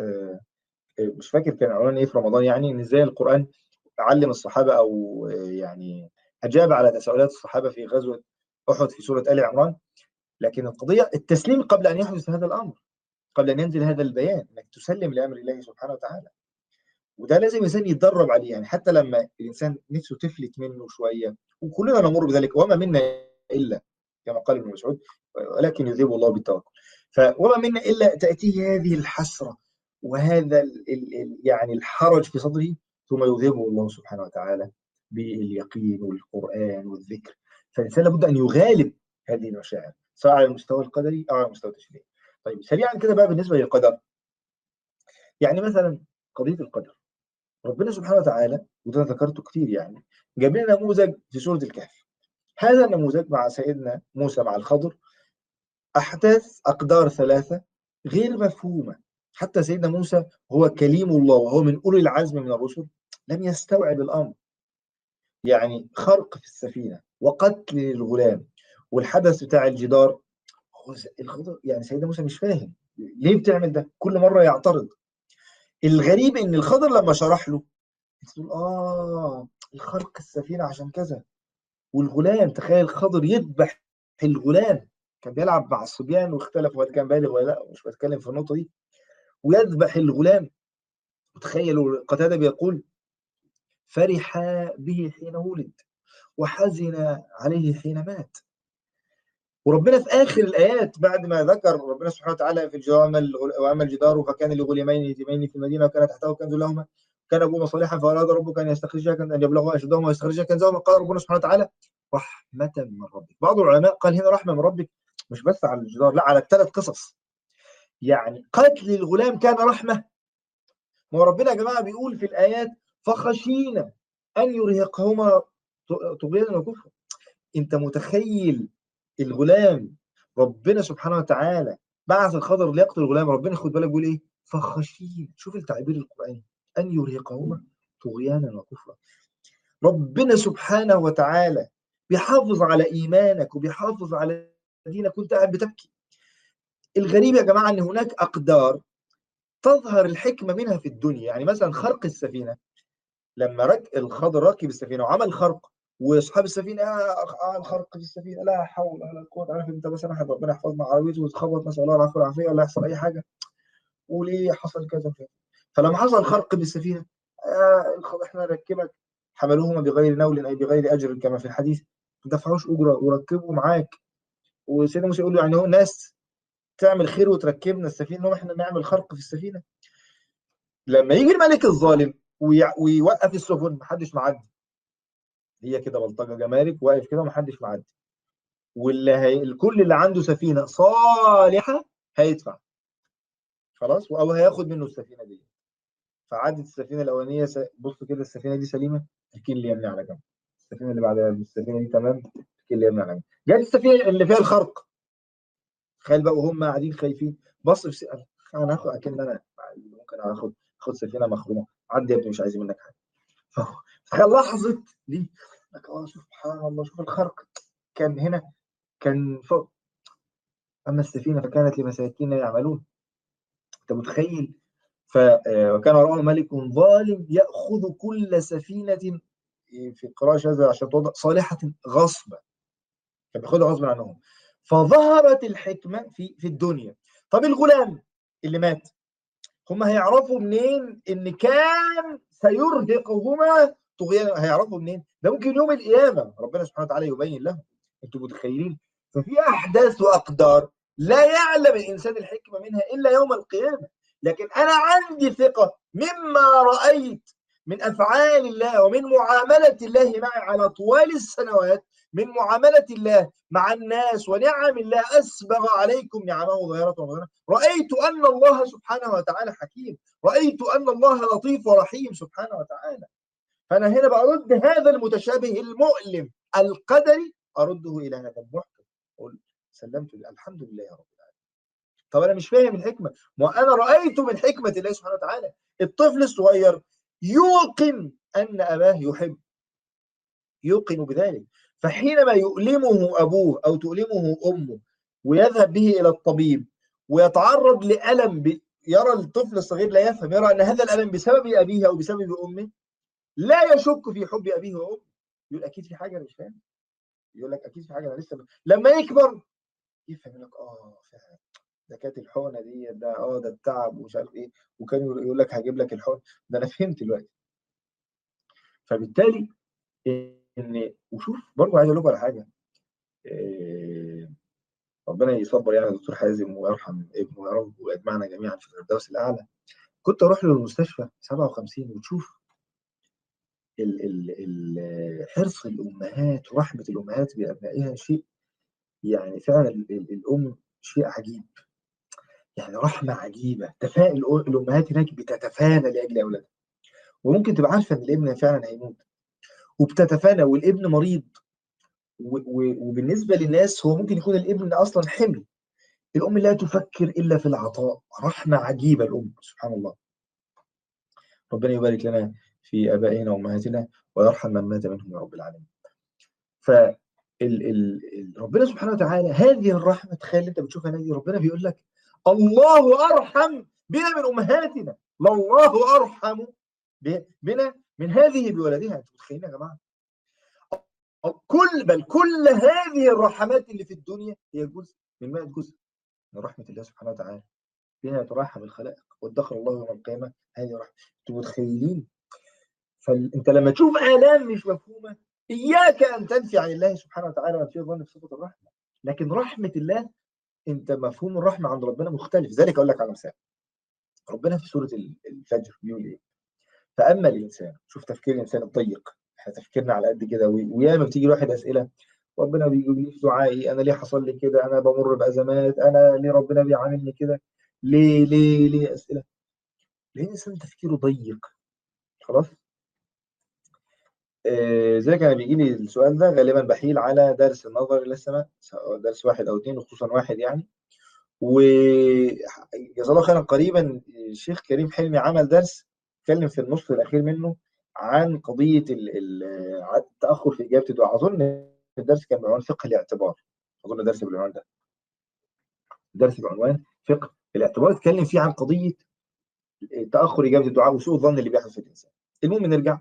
مش فاكر كان عنوان ايه في رمضان يعني ان ازاي القران علم الصحابه او يعني اجاب على تساؤلات الصحابه في غزوه احد في سوره ال عمران لكن القضيه التسليم قبل ان يحدث هذا الامر قبل ان ينزل هذا البيان انك تسلم لامر الله سبحانه وتعالى وده لازم الانسان يتدرب عليه يعني حتى لما الانسان نفسه تفلت منه شويه وكلنا نمر بذلك وما منا الا كما قال ابن مسعود ولكن يذيب الله بالتوكل فوما منا الا تاتيه هذه الحسره وهذا ال ال يعني الحرج في صدره ثم يذيبه الله سبحانه وتعالى باليقين والقران والذكر فالانسان لابد ان يغالب هذه المشاعر سواء على المستوى القدري او على المستوى التشريعي. طيب سريعا كده بقى بالنسبه للقدر يعني مثلا قضيه القدر ربنا سبحانه وتعالى وده ذكرته كتير يعني جاب لنا نموذج في سوره الكهف هذا النموذج مع سيدنا موسى مع الخضر احداث اقدار ثلاثه غير مفهومه حتى سيدنا موسى هو كليم الله وهو من اولي العزم من الرسل لم يستوعب الامر يعني خرق في السفينه وقتل الغلام والحدث بتاع الجدار الخضر يعني سيدنا موسى مش فاهم ليه بتعمل ده كل مره يعترض الغريب ان الخضر لما شرح له تقول اه الخرق السفينه عشان كذا والغلام تخيل الخضر يذبح الغلام كان بيلعب مع الصبيان واختلف هل كان بالغ ولا لا مش بتكلم في النقطه دي ويذبح الغلام وتخيلوا قتاده بيقول فرح به حين ولد وحزن عليه حين مات وربنا في اخر الايات بعد ما ذكر ربنا سبحانه وتعالى في الجدار واما الجدار فكان لغلامين يتيمين في المدينه وكان تحته كنز لهما كان ابوهما صالحا فاراد ربك ان يستخرجها ان يبلغوا اشدهما ويستخرجها كنزهما قال ربنا سبحانه وتعالى رحمه من ربك بعض العلماء قال هنا رحمه من ربك مش بس على الجدار لا على الثلاث قصص يعني قتل الغلام كان رحمه ما ربنا يا جماعه بيقول في الايات فخشينا ان يرهقهما طغيانا وكفرا انت متخيل الغلام ربنا سبحانه وتعالى بعث الخضر ليقتل الغلام ربنا خد بالك بيقول ايه فخشين شوف التعبير القراني ان يرهقهما طغيانا وكفرا ربنا سبحانه وتعالى بيحافظ على ايمانك وبيحافظ على دينك وانت قاعد بتبكي الغريب يا جماعه ان هناك اقدار تظهر الحكمه منها في الدنيا يعني مثلا خرق السفينه لما رك الخضر راكب السفينه وعمل خرق واصحاب السفينه آه الخرق في السفينه لا حول ولا قوه عارف انت مثلا واحد ربنا يحفظنا عربيته وتخبط نسال الله العافيه والعافيه ولا يحصل اي حاجه وليه حصل كذا وكذا فلما حصل خرق بالسفينه آه احنا نركبك حملوهما بغير نول اي بغير اجر كما في الحديث ما دفعوش اجره وركبوا معاك وسيدنا موسى يقول له يعني هو ناس تعمل خير وتركبنا السفينه انهم احنا نعمل خرق في السفينه لما يجي الملك الظالم ويوقف السفن محدش معدي هي كده بلطجه جمارك واقف كده ومحدش معدي واللي هي... الكل اللي عنده سفينه صالحه هيدفع خلاص او هياخد منه السفينه دي فعدت السفينه الاولانيه س... بص كده السفينه دي سليمه تركين اللي يمنع على جنب السفينه اللي بعدها السفينه دي تمام تركين اللي يمنع على جنب جت السفينه اللي فيها الخرق تخيل بقى وهم قاعدين خايفين بص في س... انا هاخد اكن انا ممكن اخد اخد سفينه مخرومه عدي يا ابني مش عايزين منك حاجه تخيل لحظه دي لك اه سبحان الله شوف الخرق كان هنا كان فوق اما السفينه فكانت لمساكين يعملون انت متخيل ف وكان وراءه ملك ظالم ياخذ كل سفينه في قراءه شاذه عشان توضح صالحه غصبا كان بياخدها غصبا عنهم فظهرت الحكمه في في الدنيا طب الغلام اللي مات هم هيعرفوا منين ان كان سيرهقهما طغيانا هيعرفوا منين ده ممكن يوم القيامه ربنا سبحانه وتعالى يبين لهم انتوا متخيلين ففي احداث واقدار لا يعلم الانسان الحكمه منها الا يوم القيامه لكن انا عندي ثقه مما رايت من افعال الله ومن معامله الله معي على طوال السنوات من معامله الله مع الناس ونعم الله اسبغ عليكم نعمه ظاهره وباطنه رايت ان الله سبحانه وتعالى حكيم رايت ان الله لطيف ورحيم سبحانه وتعالى فانا هنا برد هذا المتشابه المؤلم القدري ارده الى هذا المحكم اقول سلمت الحمد لله يا رب العالمين طب انا مش فاهم الحكمه ما انا رايت من حكمه الله سبحانه وتعالى الطفل الصغير يوقن ان اباه يحب يوقن بذلك فحينما يؤلمه ابوه او تؤلمه امه ويذهب به الى الطبيب ويتعرض لالم ب... يرى الطفل الصغير لا يفهم يرى ان هذا الالم بسبب ابيه او بسبب امه لا يشك في حب ابيه وامه يقول اكيد في حاجه مش فاهم يقول لك اكيد في حاجه انا لسه ب... لما يكبر يفهم يقول لك اه فعلا ده كانت الحقنه دي ده اه ده التعب ومش عارف ايه وكان يقول لك هجيب لك الحقنه ده انا فهمت دلوقتي فبالتالي ان وشوف برضه عايز اقول لكم على حاجه إيه ربنا يصبر يعني الدكتور حازم ويرحم ابنه يا رب ويجمعنا جميعا في الفردوس الاعلى كنت اروح له المستشفى 57 وتشوف ال ال ال حرص الامهات ورحمه الامهات بابنائها شيء يعني فعلا الام شيء عجيب يعني رحمه عجيبه تفاؤل الامهات هناك بتتفانى لاجل اولادها وممكن تبقى عارفه ان الابن فعلا هيموت وبتتفانى والابن مريض وبالنسبه للناس هو ممكن يكون الابن اصلا حمل الام لا تفكر الا في العطاء رحمه عجيبه الام سبحان الله ربنا يبارك لنا في ابائنا وامهاتنا ويرحم من مات منهم يا رب العالمين ف ال ال ال ربنا سبحانه وتعالى هذه الرحمه تخيل انت بتشوفها دي ربنا بيقول لك الله ارحم بنا من امهاتنا لله ارحم بنا من هذه بولدها انتوا متخيلين يا جماعه كل بل كل هذه الرحمات اللي في الدنيا هي جزء من 100 جزء من رحمه الله سبحانه وتعالى بها يترحم الخلائق وادخر الله يوم القيامه هذه رحمه انتوا متخيلين فانت لما تشوف الام مش مفهومه اياك ان تنفي عن الله سبحانه وتعالى وتنفي ظن بصفه الرحمه لكن رحمه الله انت مفهوم الرحمه عند ربنا مختلف ذلك اقول لك على مثال ربنا في سوره الفجر بيقول ايه فاما الانسان شوف تفكير الانسان الضيق احنا تفكيرنا على قد كده وياما بتيجي الواحد اسئله ربنا بيجيب لي في دعائي انا ليه حصل لي كده انا بمر بازمات انا ليه ربنا بيعاملني كده ليه ليه ليه اسئله ليه الانسان تفكيره ضيق خلاص آه زي كان بيجي لي السؤال ده غالبا بحيل على درس النظر الى السماء درس واحد او اثنين وخصوصا واحد يعني وجزاه الله خيرا قريبا الشيخ كريم حلمي عمل درس اتكلم في النصف الاخير منه عن قضيه التاخر في اجابه الدعاء اظن الدرس كان بعنوان فقه الاعتبار اظن درس بالعنوان ده درس بعنوان فقه الاعتبار اتكلم فيه عن قضيه تاخر اجابه الدعاء وسوء الظن اللي بيحصل في الانسان المهم نرجع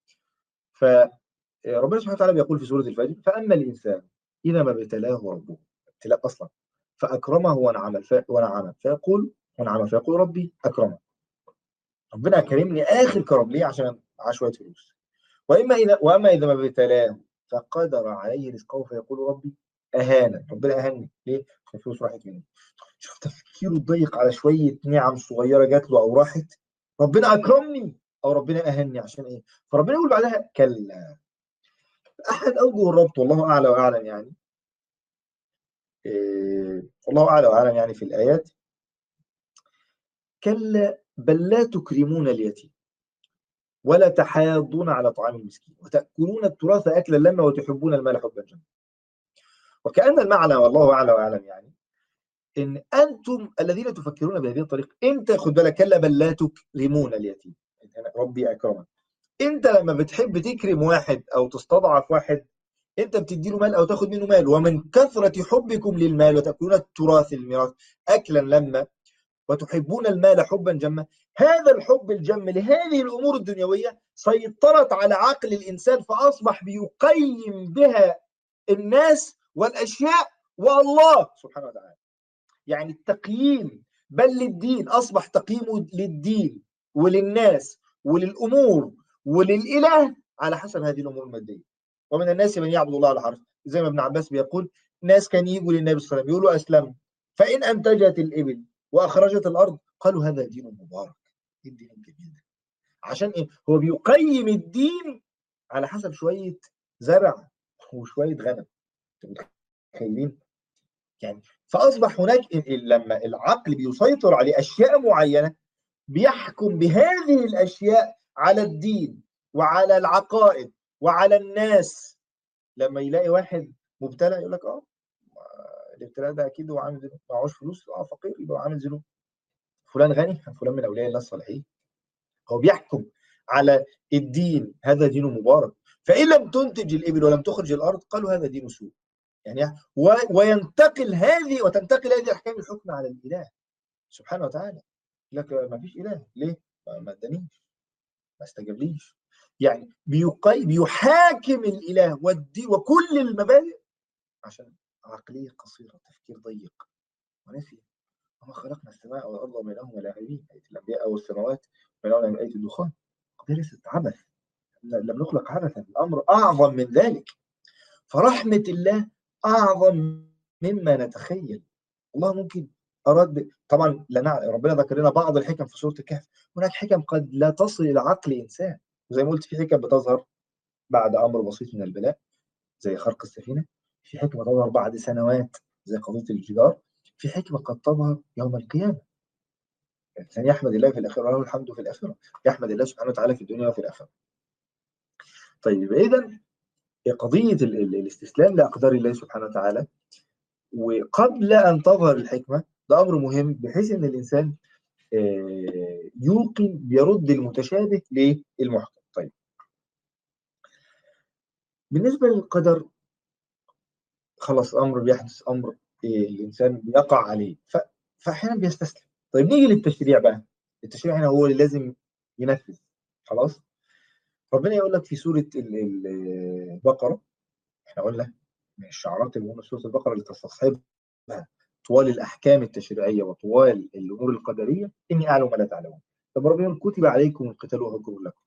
فربنا سبحانه وتعالى بيقول في سوره الفجر فاما الانسان اذا ما ابتلاه ربه ابتلاء اصلا فاكرمه ونعم ونعم فيقول ونعم فيقول ربي اكرمه ربنا كرمني اخر كرم ليه عشان معاه شويه فلوس واما اذا واما اذا ما ابتلاه فقدر عليه رزقه فيقول ربي اهانا ربنا اهاني ليه؟ عشان الفلوس راحت مني شوف تفكيره الضيق على شويه نعم صغيره جات له او راحت ربنا اكرمني او ربنا اهني عشان ايه؟ فربنا يقول بعدها كلا احد اوجه الربط والله اعلى واعلم يعني إيه والله اعلى واعلم يعني في الايات كلا بل لا تكرمون اليتيم ولا تحاضون على طعام المسكين وتأكلون التراث أكلا لما وتحبون المال حبا جما وكأن المعنى والله أعلى وأعلم يعني إن أنتم الذين تفكرون بهذه الطريقة أنت خد بالك كلا بل لا تكرمون اليتيم ربي أكرمك أنت لما بتحب تكرم واحد أو تستضعف واحد أنت بتدي له مال أو تاخد منه مال ومن كثرة حبكم للمال وتأكلون التراث الميراث أكلا لما وتحبون المال حبا جما هذا الحب الجم لهذه الامور الدنيويه سيطرت على عقل الانسان فاصبح بيقيم بها الناس والاشياء والله سبحانه وتعالى يعني التقييم بل للدين اصبح تقييمه للدين وللناس وللامور وللاله على حسب هذه الامور الماديه ومن الناس من يعبد الله على حرف زي ما ابن عباس بيقول ناس كان يجوا للنبي صلى الله عليه وسلم يقولوا اسلموا فان انتجت الابل واخرجت الارض قالوا هذا دين مبارك الدين الجميل ده عشان ايه هو بيقيم الدين على حسب شويه زرع وشويه غنم متخيلين يعني فاصبح هناك لما العقل بيسيطر على اشياء معينه بيحكم بهذه الاشياء على الدين وعلى العقائد وعلى الناس لما يلاقي واحد مبتلى يقول لك اه الابتلاء ده اكيد هو عامل ذنوب معهوش فلوس اه فقير يبقى عامل ذنوب فلان غني فلان من اولياء الله الصالحين هو بيحكم على الدين هذا دين مبارك فان لم تنتج الابل ولم تخرج الارض قالوا هذا دين سوء يعني و... وينتقل هذه وتنتقل هذه احكام الحكم على الاله سبحانه وتعالى لك ما فيش اله ليه؟ ما ادانيش ما استجابليش يعني بيقي... بيحاكم الاله والدين وكل المبادئ عشان عقليه قصيره تفكير ضيق ونسي وما خلقنا السماء والارض وبينهما لاعبين ايه الانبياء والسماوات بينهما ايه الدخان دي ليست عبث لم نخلق عبثا الامر اعظم من ذلك فرحمه الله اعظم مما نتخيل الله ممكن اراد طبعا لنا ربنا ذكر لنا بعض الحكم في سوره الكهف هناك حكم قد لا تصل الى عقل انسان وزي ما قلت في حكم بتظهر بعد امر بسيط من البلاء زي خرق السفينه في حكمه تظهر بعد سنوات زي قضيه الجدار في حكمه قد تظهر يوم القيامه الانسان يحمد الله في الاخره وله الحمد في الاخره يحمد الله سبحانه وتعالى في الدنيا وفي الاخره طيب اذا قضيه الاستسلام لاقدار الله سبحانه وتعالى وقبل ان تظهر الحكمه ده امر مهم بحيث ان الانسان يوقن بيرد المتشابه للمحكم طيب بالنسبه للقدر خلاص امر بيحدث امر الانسان بيقع عليه فاحيانا بيستسلم طيب نيجي للتشريع بقى التشريع هنا هو اللي لازم ينفذ خلاص ربنا يقول لك في سوره البقره احنا قلنا من الشعارات المهمه في سوره البقره اللي تستصحبها طوال الاحكام التشريعيه وطوال الامور القدريه اني اعلم ما لا تعلمون طب ربنا يقول كتب عليكم القتال وهو كره لكم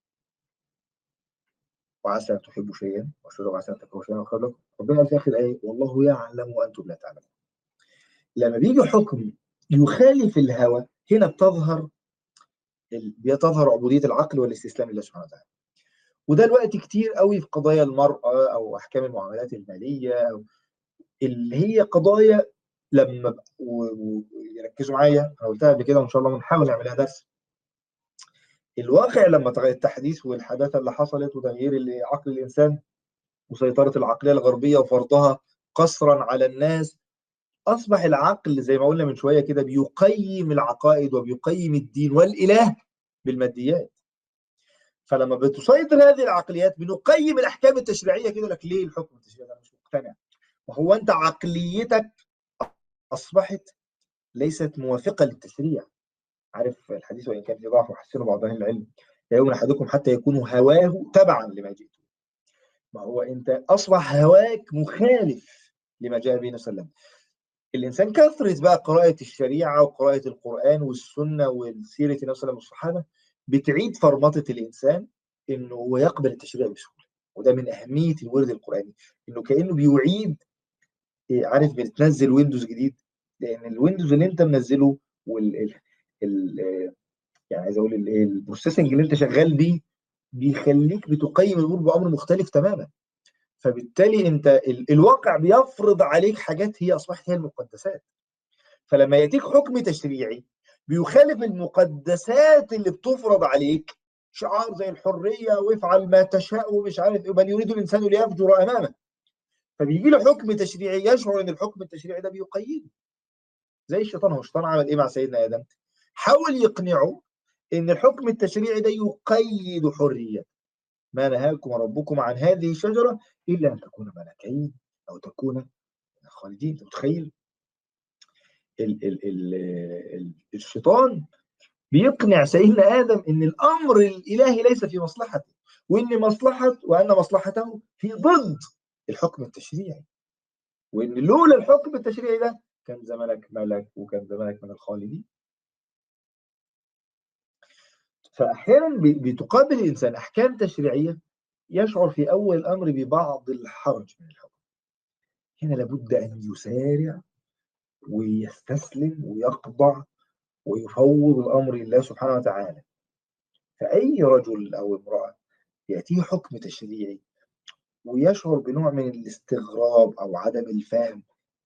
وعسى ان تحبوا شيئا وعسى ان تكرهوا شيئا وخير لكم ربنا قال في اخر الايه والله يعلم وانتم لا تعلمون لما بيجي حكم يخالف الهوى هنا بتظهر بتظهر عبوديه العقل والاستسلام لله سبحانه وتعالى وده الوقت كتير قوي في قضايا المراه او احكام المعاملات الماليه أو اللي هي قضايا لما ويركزوا معايا انا قلتها قبل كده وان شاء الله بنحاول نعملها درس الواقع لما تغير التحديث والحداثه اللي حصلت وتغيير عقل الانسان وسيطره العقليه الغربيه وفرضها قصرا على الناس اصبح العقل زي ما قلنا من شويه كده بيقيم العقائد وبيقيم الدين والاله بالماديات فلما بتسيطر هذه العقليات بنقيم الاحكام التشريعيه كده لك ليه الحكم التشريعي ده مش مقتنع وهو انت عقليتك اصبحت ليست موافقه للتشريع عارف الحديث وان كان في ضعف وحسنه بعض اهل العلم لا يؤمن احدكم حتى يكون هواه تبعا لما جئت ما هو انت اصبح هواك مخالف لما جاء به النبي صلى الله عليه وسلم الانسان كثره بقى قراءه الشريعه وقراءه القران والسنه وسيره النبي صلى الله عليه وسلم والصحابه بتعيد فرمطه الانسان انه هو يقبل التشريع بسهوله وده من اهميه الورد القراني انه كانه بيعيد عارف بتنزل ويندوز جديد لان الويندوز اللي انت منزله وال ال يعني عايز اقول البروسيسنج اللي انت شغال بيه بيخليك بتقيم الامور بامر مختلف تماما فبالتالي انت ال- الواقع بيفرض عليك حاجات هي اصبحت هي المقدسات فلما ياتيك حكم تشريعي بيخالف المقدسات اللي بتفرض عليك شعار زي الحريه وافعل ما تشاء ومش عارف ايه بل يريد الانسان ليفجر امامه فبيجي له حكم تشريعي يشعر ان الحكم التشريعي ده بيقيده زي الشيطان هو الشيطان عمل ايه مع سيدنا ادم حاول يقنعه ان الحكم التشريعي ده يقيد حريته ما نهاكم ربكم عن هذه الشجره الا ان تكون ملكين او تكون من الخالدين انت متخيل ال ال ال ال الشيطان بيقنع سيدنا ادم ان الامر الالهي ليس في مصلحته وان مصلحه وان مصلحته في ضد الحكم التشريعي وان لولا الحكم التشريعي ده كان زمانك ملك وكان زمانك من الخالدين فاحيانا بي- بتقابل الانسان احكام تشريعيه يشعر في اول الامر ببعض الحرج من الحكم هنا لابد ان يسارع ويستسلم ويخضع ويفوض الامر لله سبحانه وتعالى فاي رجل او امراه ياتيه حكم تشريعي ويشعر بنوع من الاستغراب او عدم الفهم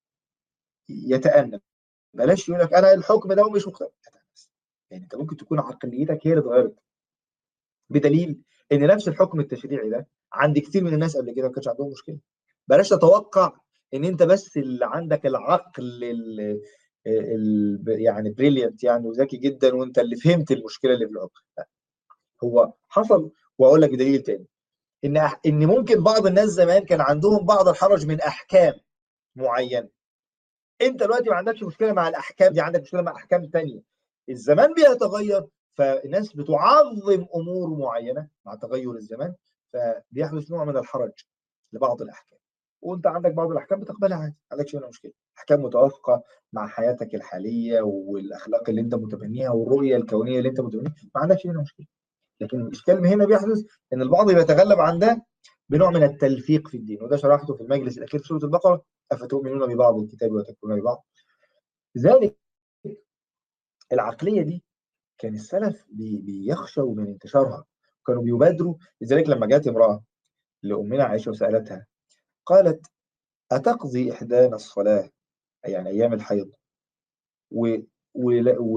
يتأنى بلاش يقول لك انا الحكم ده ومش مقتنع يتأنس. يعني انت ممكن تكون عقليتك هي اللي اتغيرت بدليل ان نفس الحكم التشريعي ده عند كتير من الناس قبل كده ما كانش عندهم مشكله بلاش تتوقع ان انت بس اللي عندك العقل ال ال يعني بريليانت يعني وذكي جدا وانت اللي فهمت المشكله اللي في الحكم لا هو حصل واقول لك بدليل تاني ان أح- ان ممكن بعض الناس زمان كان عندهم بعض الحرج من احكام معينه انت دلوقتي ما عندكش مشكله مع الاحكام دي عندك مشكله مع احكام تانية الزمان بيتغير فالناس بتعظم امور معينه مع تغير الزمان فبيحدث نوع من الحرج لبعض الاحكام وانت عندك بعض الاحكام بتقبلها عادي ما عندكش منها مشكله احكام متوافقه مع حياتك الحاليه والاخلاق اللي انت متبنيها والرؤيه الكونيه اللي انت متبنيها ما عندكش منها مشكله لكن الاشكال هنا بيحدث ان البعض بيتغلب عن ده بنوع من التلفيق في الدين وده شرحته في المجلس الاخير في سوره البقره افتؤمنون ببعض الكتاب وتكفرون ببعض لذلك العقليه دي كان السلف بي- بيخشوا من انتشارها كانوا بيبادروا لذلك لما جاءت امراه لامنا عائشه وسالتها قالت اتقضي احدانا الصلاه يعني ايام الحيض و ولا و...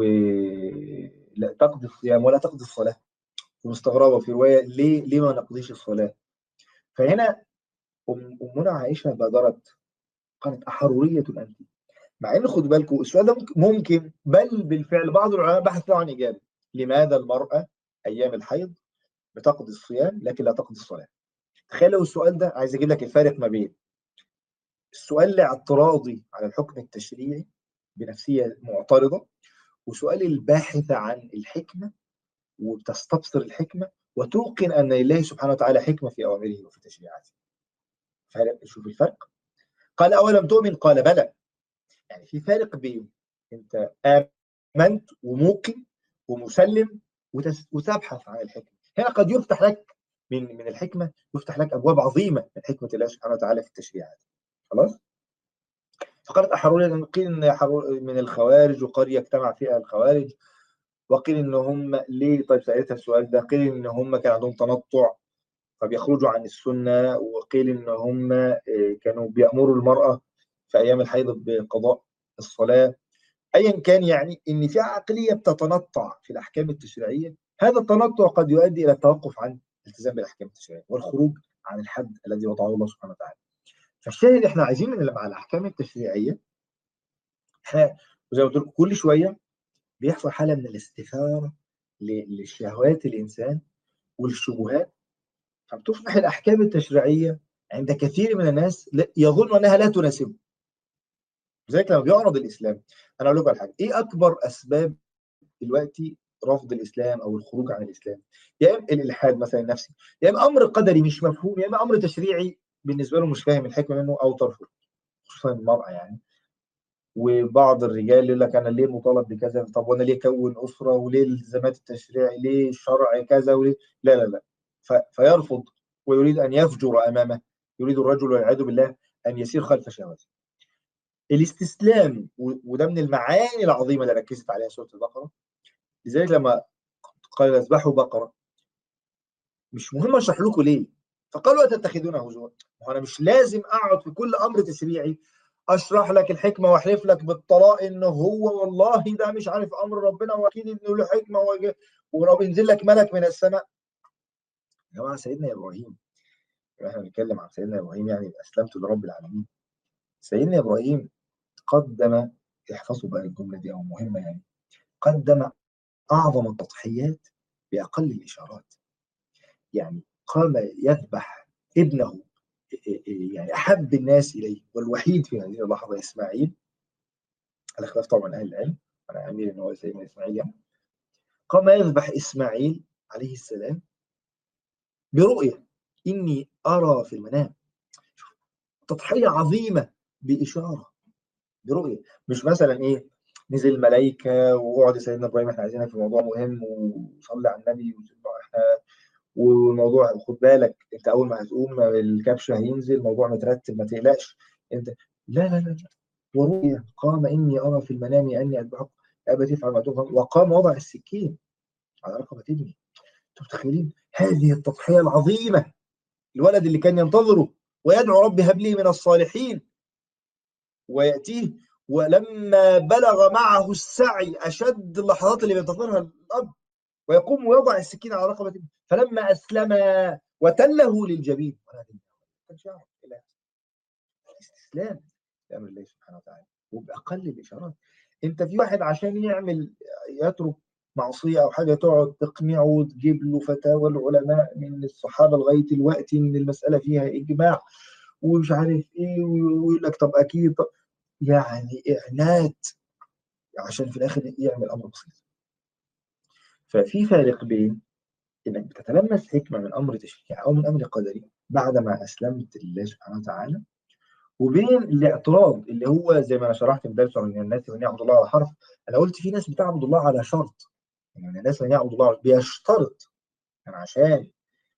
لا تقضي الصيام ولا تقضي الصلاه ومستغربه في روايه ليه ليه ما نقضيش الصلاه فهنا أم أمنا عائشة بادرت قالت أحرورية أنت مع إن خدوا بالكم السؤال ده ممكن, ممكن بل بالفعل بعض العلماء بحثوا عن إجابة لماذا المرأة أيام الحيض بتقضي الصيام لكن لا تقضي الصلاة تخيل لو السؤال ده عايز أجيب لك الفارق ما بين السؤال الاعتراضي على الحكم التشريعي بنفسية معترضة وسؤال الباحث عن الحكمة وبتستبصر الحكمة وتوقن أن لله سبحانه وتعالى حكمة في أوامره وفي تشريعاته فرق شوف الفرق قال أولم تؤمن قال بلى يعني في فارق بين أنت آمنت وموقن ومسلم وتس- وتبحث عن الحكمة هنا قد يفتح لك من من الحكمة يفتح لك أبواب عظيمة من حكمة الله سبحانه وتعالى في التشريعات خلاص فقالت أحرورية قيل إن حرور- من الخوارج وقرية اجتمع فيها الخوارج وقيل إن هم ليه طيب سألتها السؤال ده قيل إن هم كان عندهم تنطع فبيخرجوا عن السنة وقيل إن هم آه، كانوا بيأمروا المرأة في أيام الحيض بقضاء الصلاة أيا كان يعني إن في عقلية بتتنطع في الأحكام التشريعية هذا التنطع قد يؤدي إلى التوقف عن الالتزام بالأحكام التشريعية والخروج عن الحد الذي وضعه الله سبحانه وتعالى فالشاهد إحنا عايزين من مع الأحكام التشريعية إحنا زي ما قلت لكم كل شوية بيحصل حالة من الاستثارة ل- لشهوات الإنسان والشبهات فبتصبح الأحكام التشريعية عند كثير من الناس لا- يظن أنها لا تناسبه لذلك لما بيعرض الإسلام أنا أقول لكم على حاجة إيه أكبر أسباب دلوقتي رفض الإسلام أو الخروج عن الإسلام يا إما الإلحاد مثلا النفسي يا إما أمر قدري مش مفهوم يا إما أمر تشريعي بالنسبة له مش فاهم الحكمة منه أو ترفض خصوصا المرأة يعني وبعض الرجال يقول لك انا ليه مطالب بكذا طب وانا ليه كون اسره وليه الالتزامات التشريعي ليه الشرع كذا وليه لا لا لا ف... فيرفض ويريد ان يفجر امامه يريد الرجل والعياذ بالله ان يسير خلف شهوته الاستسلام و... وده من المعاني العظيمه اللي ركزت عليها سوره البقره لذلك لما قال اذبحوا بقره مش مهم اشرح لكم ليه فقالوا اتتخذونه هزوا انا مش لازم اقعد في كل امر تشريعي اشرح لك الحكمه واحلف لك بالطلاق انه هو والله ده مش عارف امر ربنا واكيد انه له حكمه ورب ينزل لك ملك من السماء يا جماعه سيدنا ابراهيم احنا بنتكلم عن سيدنا ابراهيم يعني اسلمت لرب العالمين سيدنا ابراهيم قدم احفظوا بقى الجمله دي او مهمه يعني قدم اعظم التضحيات باقل الاشارات يعني قام يذبح ابنه يعني احب الناس اليه والوحيد في هذه اللحظه اسماعيل على خلاف طبعا اهل العلم انا امير ان هو سيدنا اسماعيل يعني قام يذبح اسماعيل عليه السلام برؤيه اني ارى في المنام تضحيه عظيمه باشاره برؤيه مش مثلا ايه نزل الملائكه وقعد سيدنا ابراهيم احنا عايزينك في موضوع مهم وصلي على النبي احنا والموضوع خد بالك انت اول ما هتقوم الكبش هينزل الموضوع مترتب ما تقلقش انت لا لا لا ورؤيا قام اني ارى في المنام اني اذبحك ابتي افعل ما تفهم وقام وضع السكين على رقبه ابني انتم متخيلين هذه التضحيه العظيمه الولد اللي كان ينتظره ويدعو ربي هب لي من الصالحين وياتيه ولما بلغ معه السعي اشد اللحظات اللي بينتظرها الاب ويقوم ويضع السكين على رقبه ابنه فلما اسلم وتله للجبين الاستسلام لامر الله سبحانه وتعالى وباقل الاشارات انت في واحد عشان يعمل يترك معصيه او حاجه تقعد تقنعه وتجيب له فتاوى العلماء من الصحابه لغايه الوقت ان المساله فيها اجماع ومش عارف ايه ويقول لك طب اكيد طب يعني اعناد عشان في الاخر يعمل امر بسيط ففي فارق بين انك بتتلمس حكمه من امر تشريعي او من امر قدري بعدما اسلمت لله سبحانه وتعالى وبين الاعتراض اللي هو زي ما انا شرحت في درس من الناس من يعبد الله على حرف انا قلت في ناس بتعبد الله على شرط يعني من الناس من يعبد الله بيشترط يعني عشان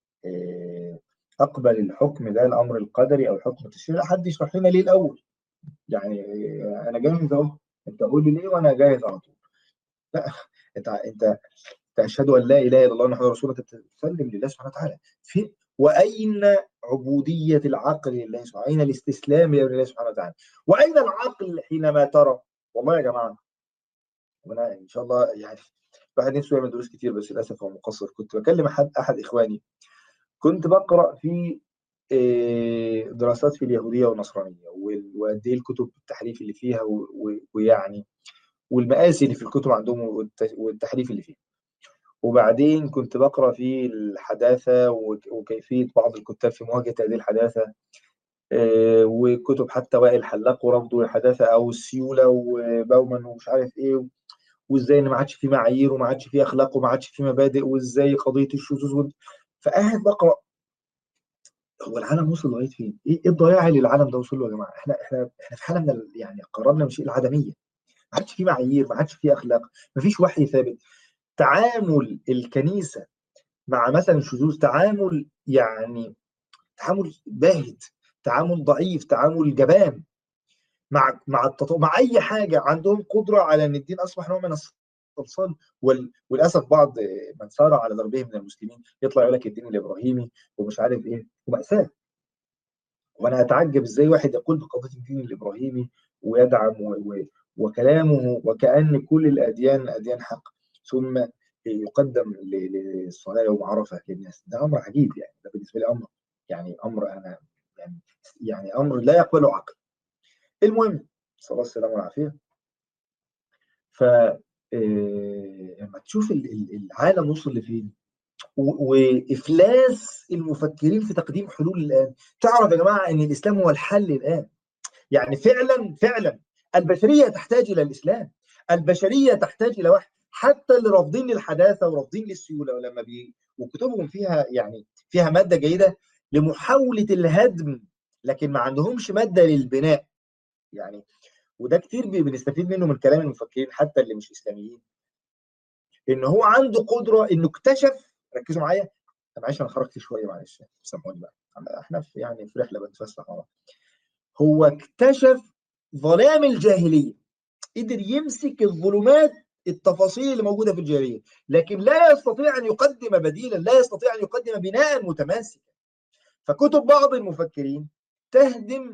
اقبل الحكم ده الامر القدري او الحكم التشريعي حد يشرح لنا ليه الاول يعني انا جاهز اهو انت قول لي ليه وانا جاهز على طول لا انت انت تشهد ان لا اله الا الله محمد رسول الله تسلم لله سبحانه وتعالى في واين عبوديه العقل لله سبحانه اين الاستسلام لله سبحانه وتعالى واين العقل حينما ترى والله يا جماعه وانا ان شاء الله يعني الواحد نفسه يعمل دروس كتير بس للاسف هو مقصر كنت بكلم احد احد اخواني كنت بقرا في دراسات في اليهوديه والنصرانيه وقد ايه الكتب التحريف اللي فيها ويعني والمآسي اللي في الكتب عندهم والتحريف اللي فيها وبعدين كنت بقرا في الحداثه وكيفيه بعض الكتاب في مواجهه هذه الحداثه وكتب حتى وائل حلاق ورفضه الحداثه او السيوله وباومان ومش عارف ايه وازاي ان ما عادش في معايير وما عادش في اخلاق وما عادش في مبادئ وازاي قضيه الشذوذ فقاعد بقرا هو العالم وصل لغايه فين؟ ايه الضياع اللي العالم ده وصل له يا جماعه؟ احنا احنا احنا في حاله من يعني قربنا من شيء العدميه ما عادش في معايير ما عادش في اخلاق ما فيش وحي ثابت تعامل الكنيسه مع مثلا الشذوذ تعامل يعني تعامل باهت تعامل ضعيف تعامل جبان مع مع التطو... مع اي حاجه عندهم قدره على ان الدين اصبح نوع من الصلصال وال... وللاسف بعض من سار على ضربهم من المسلمين يطلع يقول لك الدين الابراهيمي ومش عارف ايه وماساه وانا اتعجب ازاي واحد يقول بقضيه الدين الابراهيمي ويدعم و... و... وكلامه وكأن كل الأديان أديان حق ثم يقدم للصلاة يوم عرفة للناس ده أمر عجيب يعني ده بالنسبة لي أمر يعني أمر أنا يعني يعني أمر لا يقبله عقل المهم صلى الله السلامة والعافية ف لما تشوف العالم وصل لفين وافلاس المفكرين في تقديم حلول الان تعرف يا جماعه ان الاسلام هو الحل الان يعني فعلا فعلا البشريه تحتاج الى الاسلام البشريه تحتاج الى واحد حتى اللي رافضين للحداثه ورافضين للسيوله ولما بي وكتبهم فيها يعني فيها ماده جيده لمحاوله الهدم لكن ما عندهمش ماده للبناء يعني وده كتير بنستفيد منه من كلام المفكرين حتى اللي مش اسلاميين ان هو عنده قدره انه اكتشف ركزوا معايا معلش انا خرجت شويه معلش سامحوني بقى احنا في يعني في رحله بنتفسح مع هو اكتشف ظلام الجاهليه قدر يمسك الظلمات التفاصيل اللي موجوده في الجاهليه لكن لا يستطيع ان يقدم بديلا لا يستطيع ان يقدم بناء متماسكا فكتب بعض المفكرين تهدم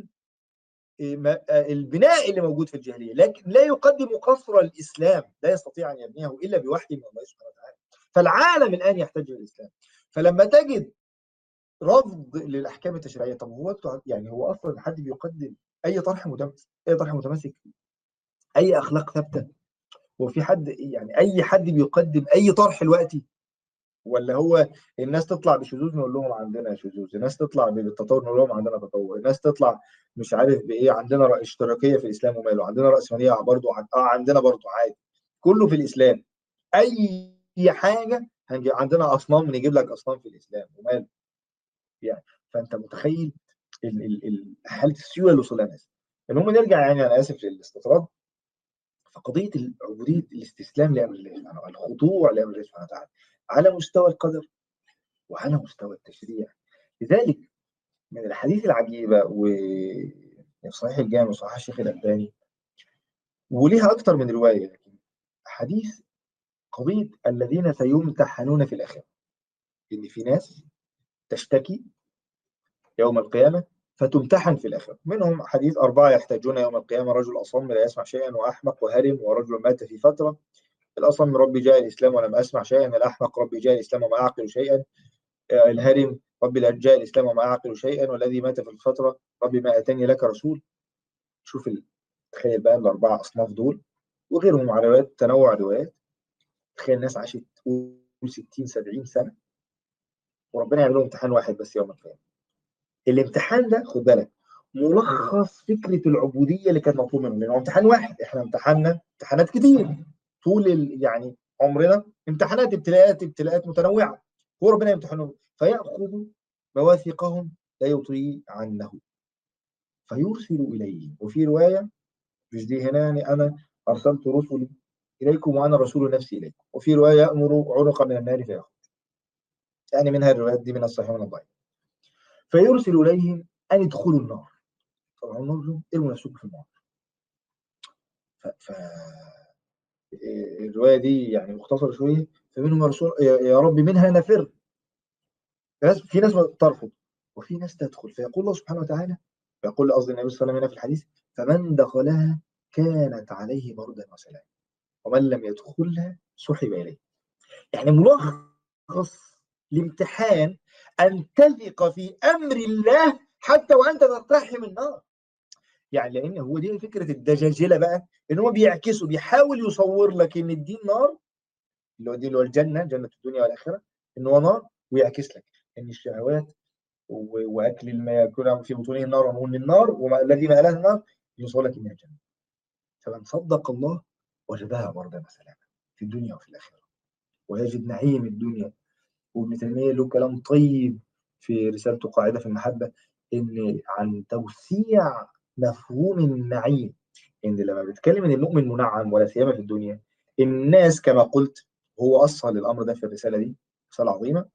البناء اللي موجود في الجاهليه لكن لا يقدم قصر الاسلام لا يستطيع ان يبنيه الا بوحي من الله سبحانه وتعالى فالعالم الان يحتاج الى الاسلام فلما تجد رفض للاحكام التشريعيه طب هو يعني هو اصلا حد بيقدم اي طرح متمسك اي طرح متمسك اي اخلاق ثابته هو في حد يعني اي حد بيقدم اي طرح دلوقتي ولا هو الناس تطلع بشذوذ نقول لهم عندنا شذوذ الناس تطلع بالتطور نقول لهم عندنا تطور الناس تطلع مش عارف بايه عندنا اشتراكيه في الاسلام وماله عندنا راسماليه برضه اه عندنا برضه عادي كله في الاسلام اي حاجه عندنا اصنام نجيب لك اصنام في الاسلام وماله يعني فانت متخيل حاله السيوله اللي وصل لها الناس المهم نرجع يعني انا اسف للاستطراد فقضيه عبوديه الاستسلام لامر الله سبحانه وتعالى الخضوع لامر الله سبحانه وتعالى على مستوى القدر وعلى مستوى التشريع لذلك من الحديث العجيبة و صحيح الجامع وصحيح الشيخ الألباني وليها أكثر من رواية لكن حديث قضية الذين سيمتحنون في الآخرة إن في ناس تشتكي يوم القيامة فتمتحن في الآخرة منهم حديث أربعة يحتاجون يوم القيامة رجل أصم لا يسمع شيئا وأحمق وهرم ورجل مات في فترة الأصم ربي جاء الإسلام ولم أسمع شيئا الأحمق ربي جاء الإسلام وما أعقل شيئا الهرم ربي لا جاء الإسلام وما أعقل شيئا والذي مات في الفترة ربي ما أتاني لك رسول شوف تخيل بقى الأربعة أصناف دول وغيرهم على روايات تنوع الروايات تخيل الناس عاشت 60 70 سنة وربنا يعمل لهم امتحان واحد بس يوم القيامة الامتحان ده خد بالك ملخص فكرة العبودية اللي كانت مطلوب منهم لأنه امتحان واحد احنا امتحنا امتحانات كتير طول يعني عمرنا امتحانات ابتلاءات ابتلاءات متنوعة هو ربنا يمتحنهم فيأخذ مواثيقهم لا يطيع عنه فيرسل إليهم وفي رواية مش دي هنا يعني أنا أرسلت رسلي إليكم وأنا رسول نفسي إليكم وفي رواية يأمر عنق من النار فيأخذ يعني منها الروايات دي من الصحيح ومن الضعيف فيرسل إليهم أن يدخلوا النار طبعا نقول لهم ارموا نفسكم في النار ف... ف... الرواية دي يعني مختصرة شوية فمنهم يا رسول يا رب منها نفر في ناس ترفض وفي ناس تدخل فيقول الله سبحانه وتعالى يقول قصدي النبي صلى الله عليه وسلم في الحديث فمن دخلها كانت عليه بردا وسلام ومن لم يدخلها سحب اليه يعني ملخص الامتحان ان تثق في امر الله حتى وانت تقتحم النار يعني لان هو دي فكره الدجاجله بقى ان هو بيعكسه بيحاول يصور لك ان الدين نار اللي هو دي اللي هو الجنه جنه الدنيا والاخره ان هو نار ويعكس لك ان الشهوات واكل ما ياكل في بطونه النار ومن النار والذي ما النار يوصل لك انها جنه فمن صدق الله وجدها بردا وسلاما في الدنيا وفي الاخره ويجد نعيم الدنيا وابن تيميه له كلام طيب في رسالته قاعده في المحبه ان عن توسيع مفهوم النعيم ان لما بيتكلم ان المؤمن منعم ولا سيما في الدنيا الناس كما قلت هو اصل الامر ده في الرساله دي رساله عظيمه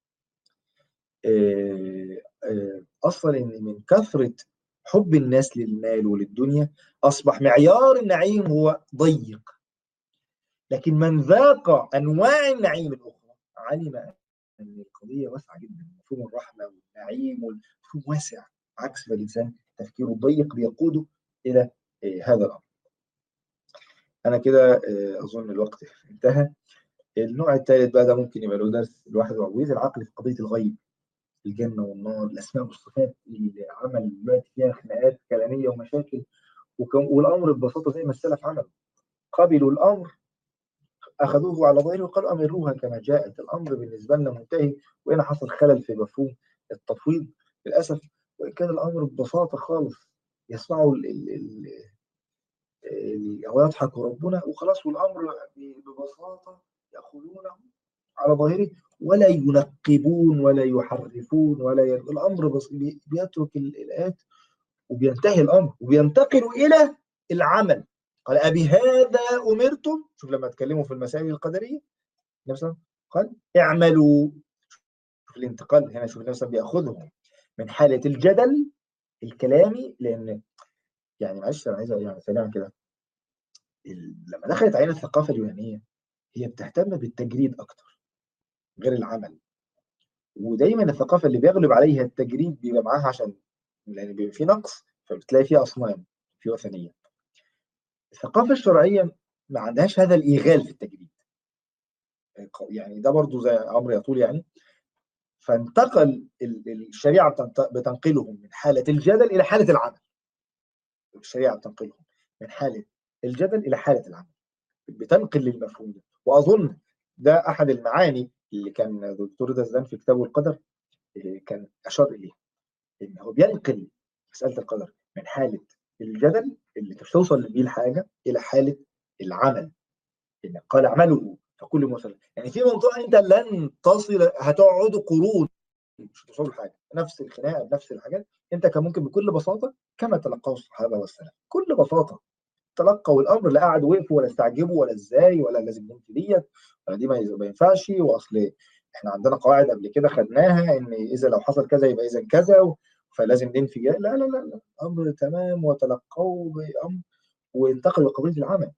اصل ان من كثره حب الناس للمال وللدنيا اصبح معيار النعيم هو ضيق لكن من ذاق انواع النعيم الاخرى علم ان القضيه واسعه جدا مفهوم الرحمه والنعيم مفهوم واسع عكس ما الانسان تفكيره الضيق بيقوده الى هذا الامر. انا كده اظن الوقت انتهى. النوع الثالث بقى ده ممكن يبقى له درس لوحده وعويز العقل في قضيه الغيب الجنه والنار الاسماء والصفات اللي عمل دلوقتي فيها خناقات كلاميه ومشاكل والامر ببساطه زي ما السلف عملوا قبلوا الامر اخذوه على ظاهره وقالوا امروها كما جاءت الامر بالنسبه لنا منتهي وهنا حصل خلل في مفهوم التفويض للاسف وان كان الامر ببساطه خالص يسمعوا ال ال ال ويضحك ربنا وخلاص والامر ببساطه ياخذونه على ظاهره ولا ينقبون ولا يحرفون ولا ي... الامر بس بيترك الايات وبينتهي الامر وبينتقل الى العمل قال أبي هذا أمرتم شوف لما اتكلموا في المسائل القدرية نفسه قال اعملوا شوف الانتقال هنا شوف نفسه بياخذهم من حالة الجدل الكلامي لأن يعني معلش أنا عايز يعني سريعا كده لما دخلت علينا الثقافة اليونانية هي بتهتم بالتجريد أكتر غير العمل ودايما الثقافه اللي بيغلب عليها التجريد بيبقى معاها عشان لان بيبقى في نقص فبتلاقي فيه اصنام في وثنيه الثقافه الشرعيه ما عندهاش هذا الايغال في التجريد يعني ده برضو زي امر يطول يعني فانتقل الشريعه بتنقلهم من حاله الجدل الى حاله العمل الشريعه بتنقلهم من حاله الجدل الى حاله العمل بتنقل المفهوم ده واظن ده احد المعاني اللي كان الدكتور دزدان في كتابه القدر كان اشار اليه ان هو بينقل مساله القدر من حاله الجدل اللي توصل بيه الحاجه الى حاله العمل إن قال اعملوا فكل مثلا يعني في منطقه انت لن تصل هتقعدوا قرون مش هتوصلوا لحاجه نفس الخناقه بنفس الحاجات انت كان ممكن بكل بساطه كما تلقاه الصحابه والسلام بكل بساطه تلقوا الامر لا قعدوا وقفوا ولا استعجبوا ولا ازاي ولا لازم نمشي ديت ولا دي ما ينفعش واصل احنا عندنا قواعد قبل كده خدناها ان اذا لو حصل كذا يبقى اذا كذا فلازم ننفي لا لا لا لا امر تمام وتلقوا بامر وانتقلوا لقضيه العمل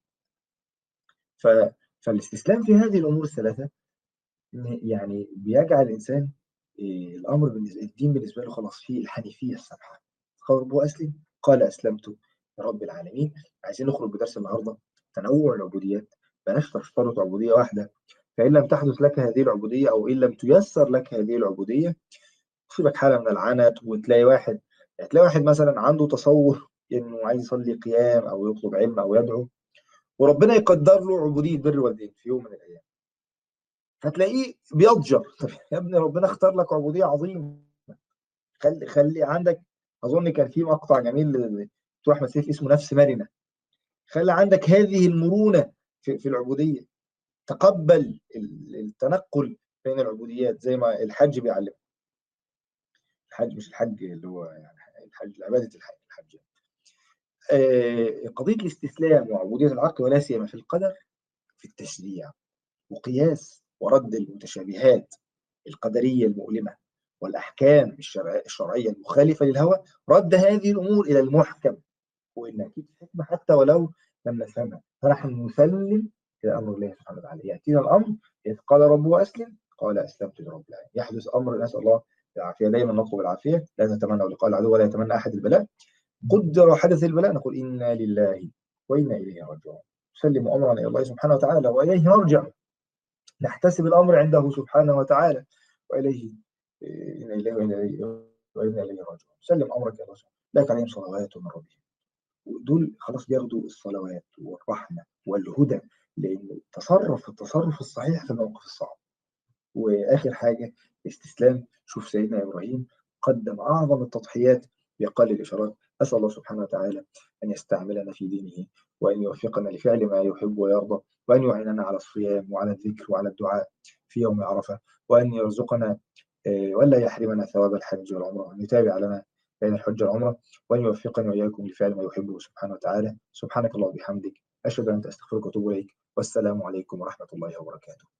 ف فالاستسلام في هذه الامور الثلاثه يعني بيجعل الانسان الامر بالنسبه الدين بالنسبه له خلاص فيه الحنيفيه السمحه قال ربه اسلم قال اسلمت لرب العالمين عايزين نخرج بدرس النهارده تنوع العبوديات بلاش تشترط عبوديه واحده فان لم تحدث لك هذه العبوديه او ان لم تيسر لك هذه العبوديه تصيبك حاله من العنت وتلاقي واحد تلاقي واحد مثلا عنده تصور انه عايز يصلي قيام او يطلب علم او يدعو وربنا يقدر له عبوديه بر الوالدين في يوم من الايام فتلاقيه بيضجر طب يا ابني ربنا اختار لك عبوديه عظيمه خلي خلي عندك اظن كان في مقطع جميل لدكتور احمد سيف اسمه نفس مرنه خلي عندك هذه المرونه في, في العبوديه تقبل التنقل بين العبوديات زي ما الحج بيعلم الحج مش الحج اللي هو يعني الحج عباده الحج الحج آه قضيه الاستسلام وعبوديه العقل ولا سيما في القدر في التشريع وقياس ورد المتشابهات القدريه المؤلمه والاحكام الشرعيه المخالفه للهوى رد هذه الامور الى المحكم وان اكيد حكمه حتى ولو لم نفهمها فنحن نسلم الى امر الله سبحانه وتعالى ياتينا الامر اذ قال ربه اسلم قال اسلمت لرب العالمين يحدث امر نسال الله العافيه دايما نطلب العافيه لا نتمنى لقاء العدو ولا يتمنى احد البلاء قدر حدث البلاء نقول انا لله وانا اليه راجعون نسلم امرنا الى الله سبحانه وتعالى واليه نرجع نحتسب الامر عنده سبحانه وتعالى واليه انا اليه وانا اليه وانا اليه راجعون سلم امرك يا الله لك عليهم صلوات من ربهم دول خلاص بياخدوا الصلوات والرحمه والهدى لان تصرف التصرف الصحيح في الموقف الصعب واخر حاجه استسلام شوف سيدنا ابراهيم قدم اعظم التضحيات بأقل الإشارات أسأل الله سبحانه وتعالى أن يستعملنا في دينه وأن يوفقنا لفعل ما يحب ويرضى وأن يعيننا على الصيام وعلى الذكر وعلى الدعاء في يوم عرفة وأن يرزقنا ولا يحرمنا ثواب الحج والعمرة وأن يتابع لنا بين الحج والعمرة وأن يوفقني وإياكم لفعل ما يحبه سبحانه وتعالى سبحانك اللهم وبحمدك أشهد أن لا إله إلا أنت أستغفرك وأتوب إليك والسلام عليكم ورحمة الله وبركاته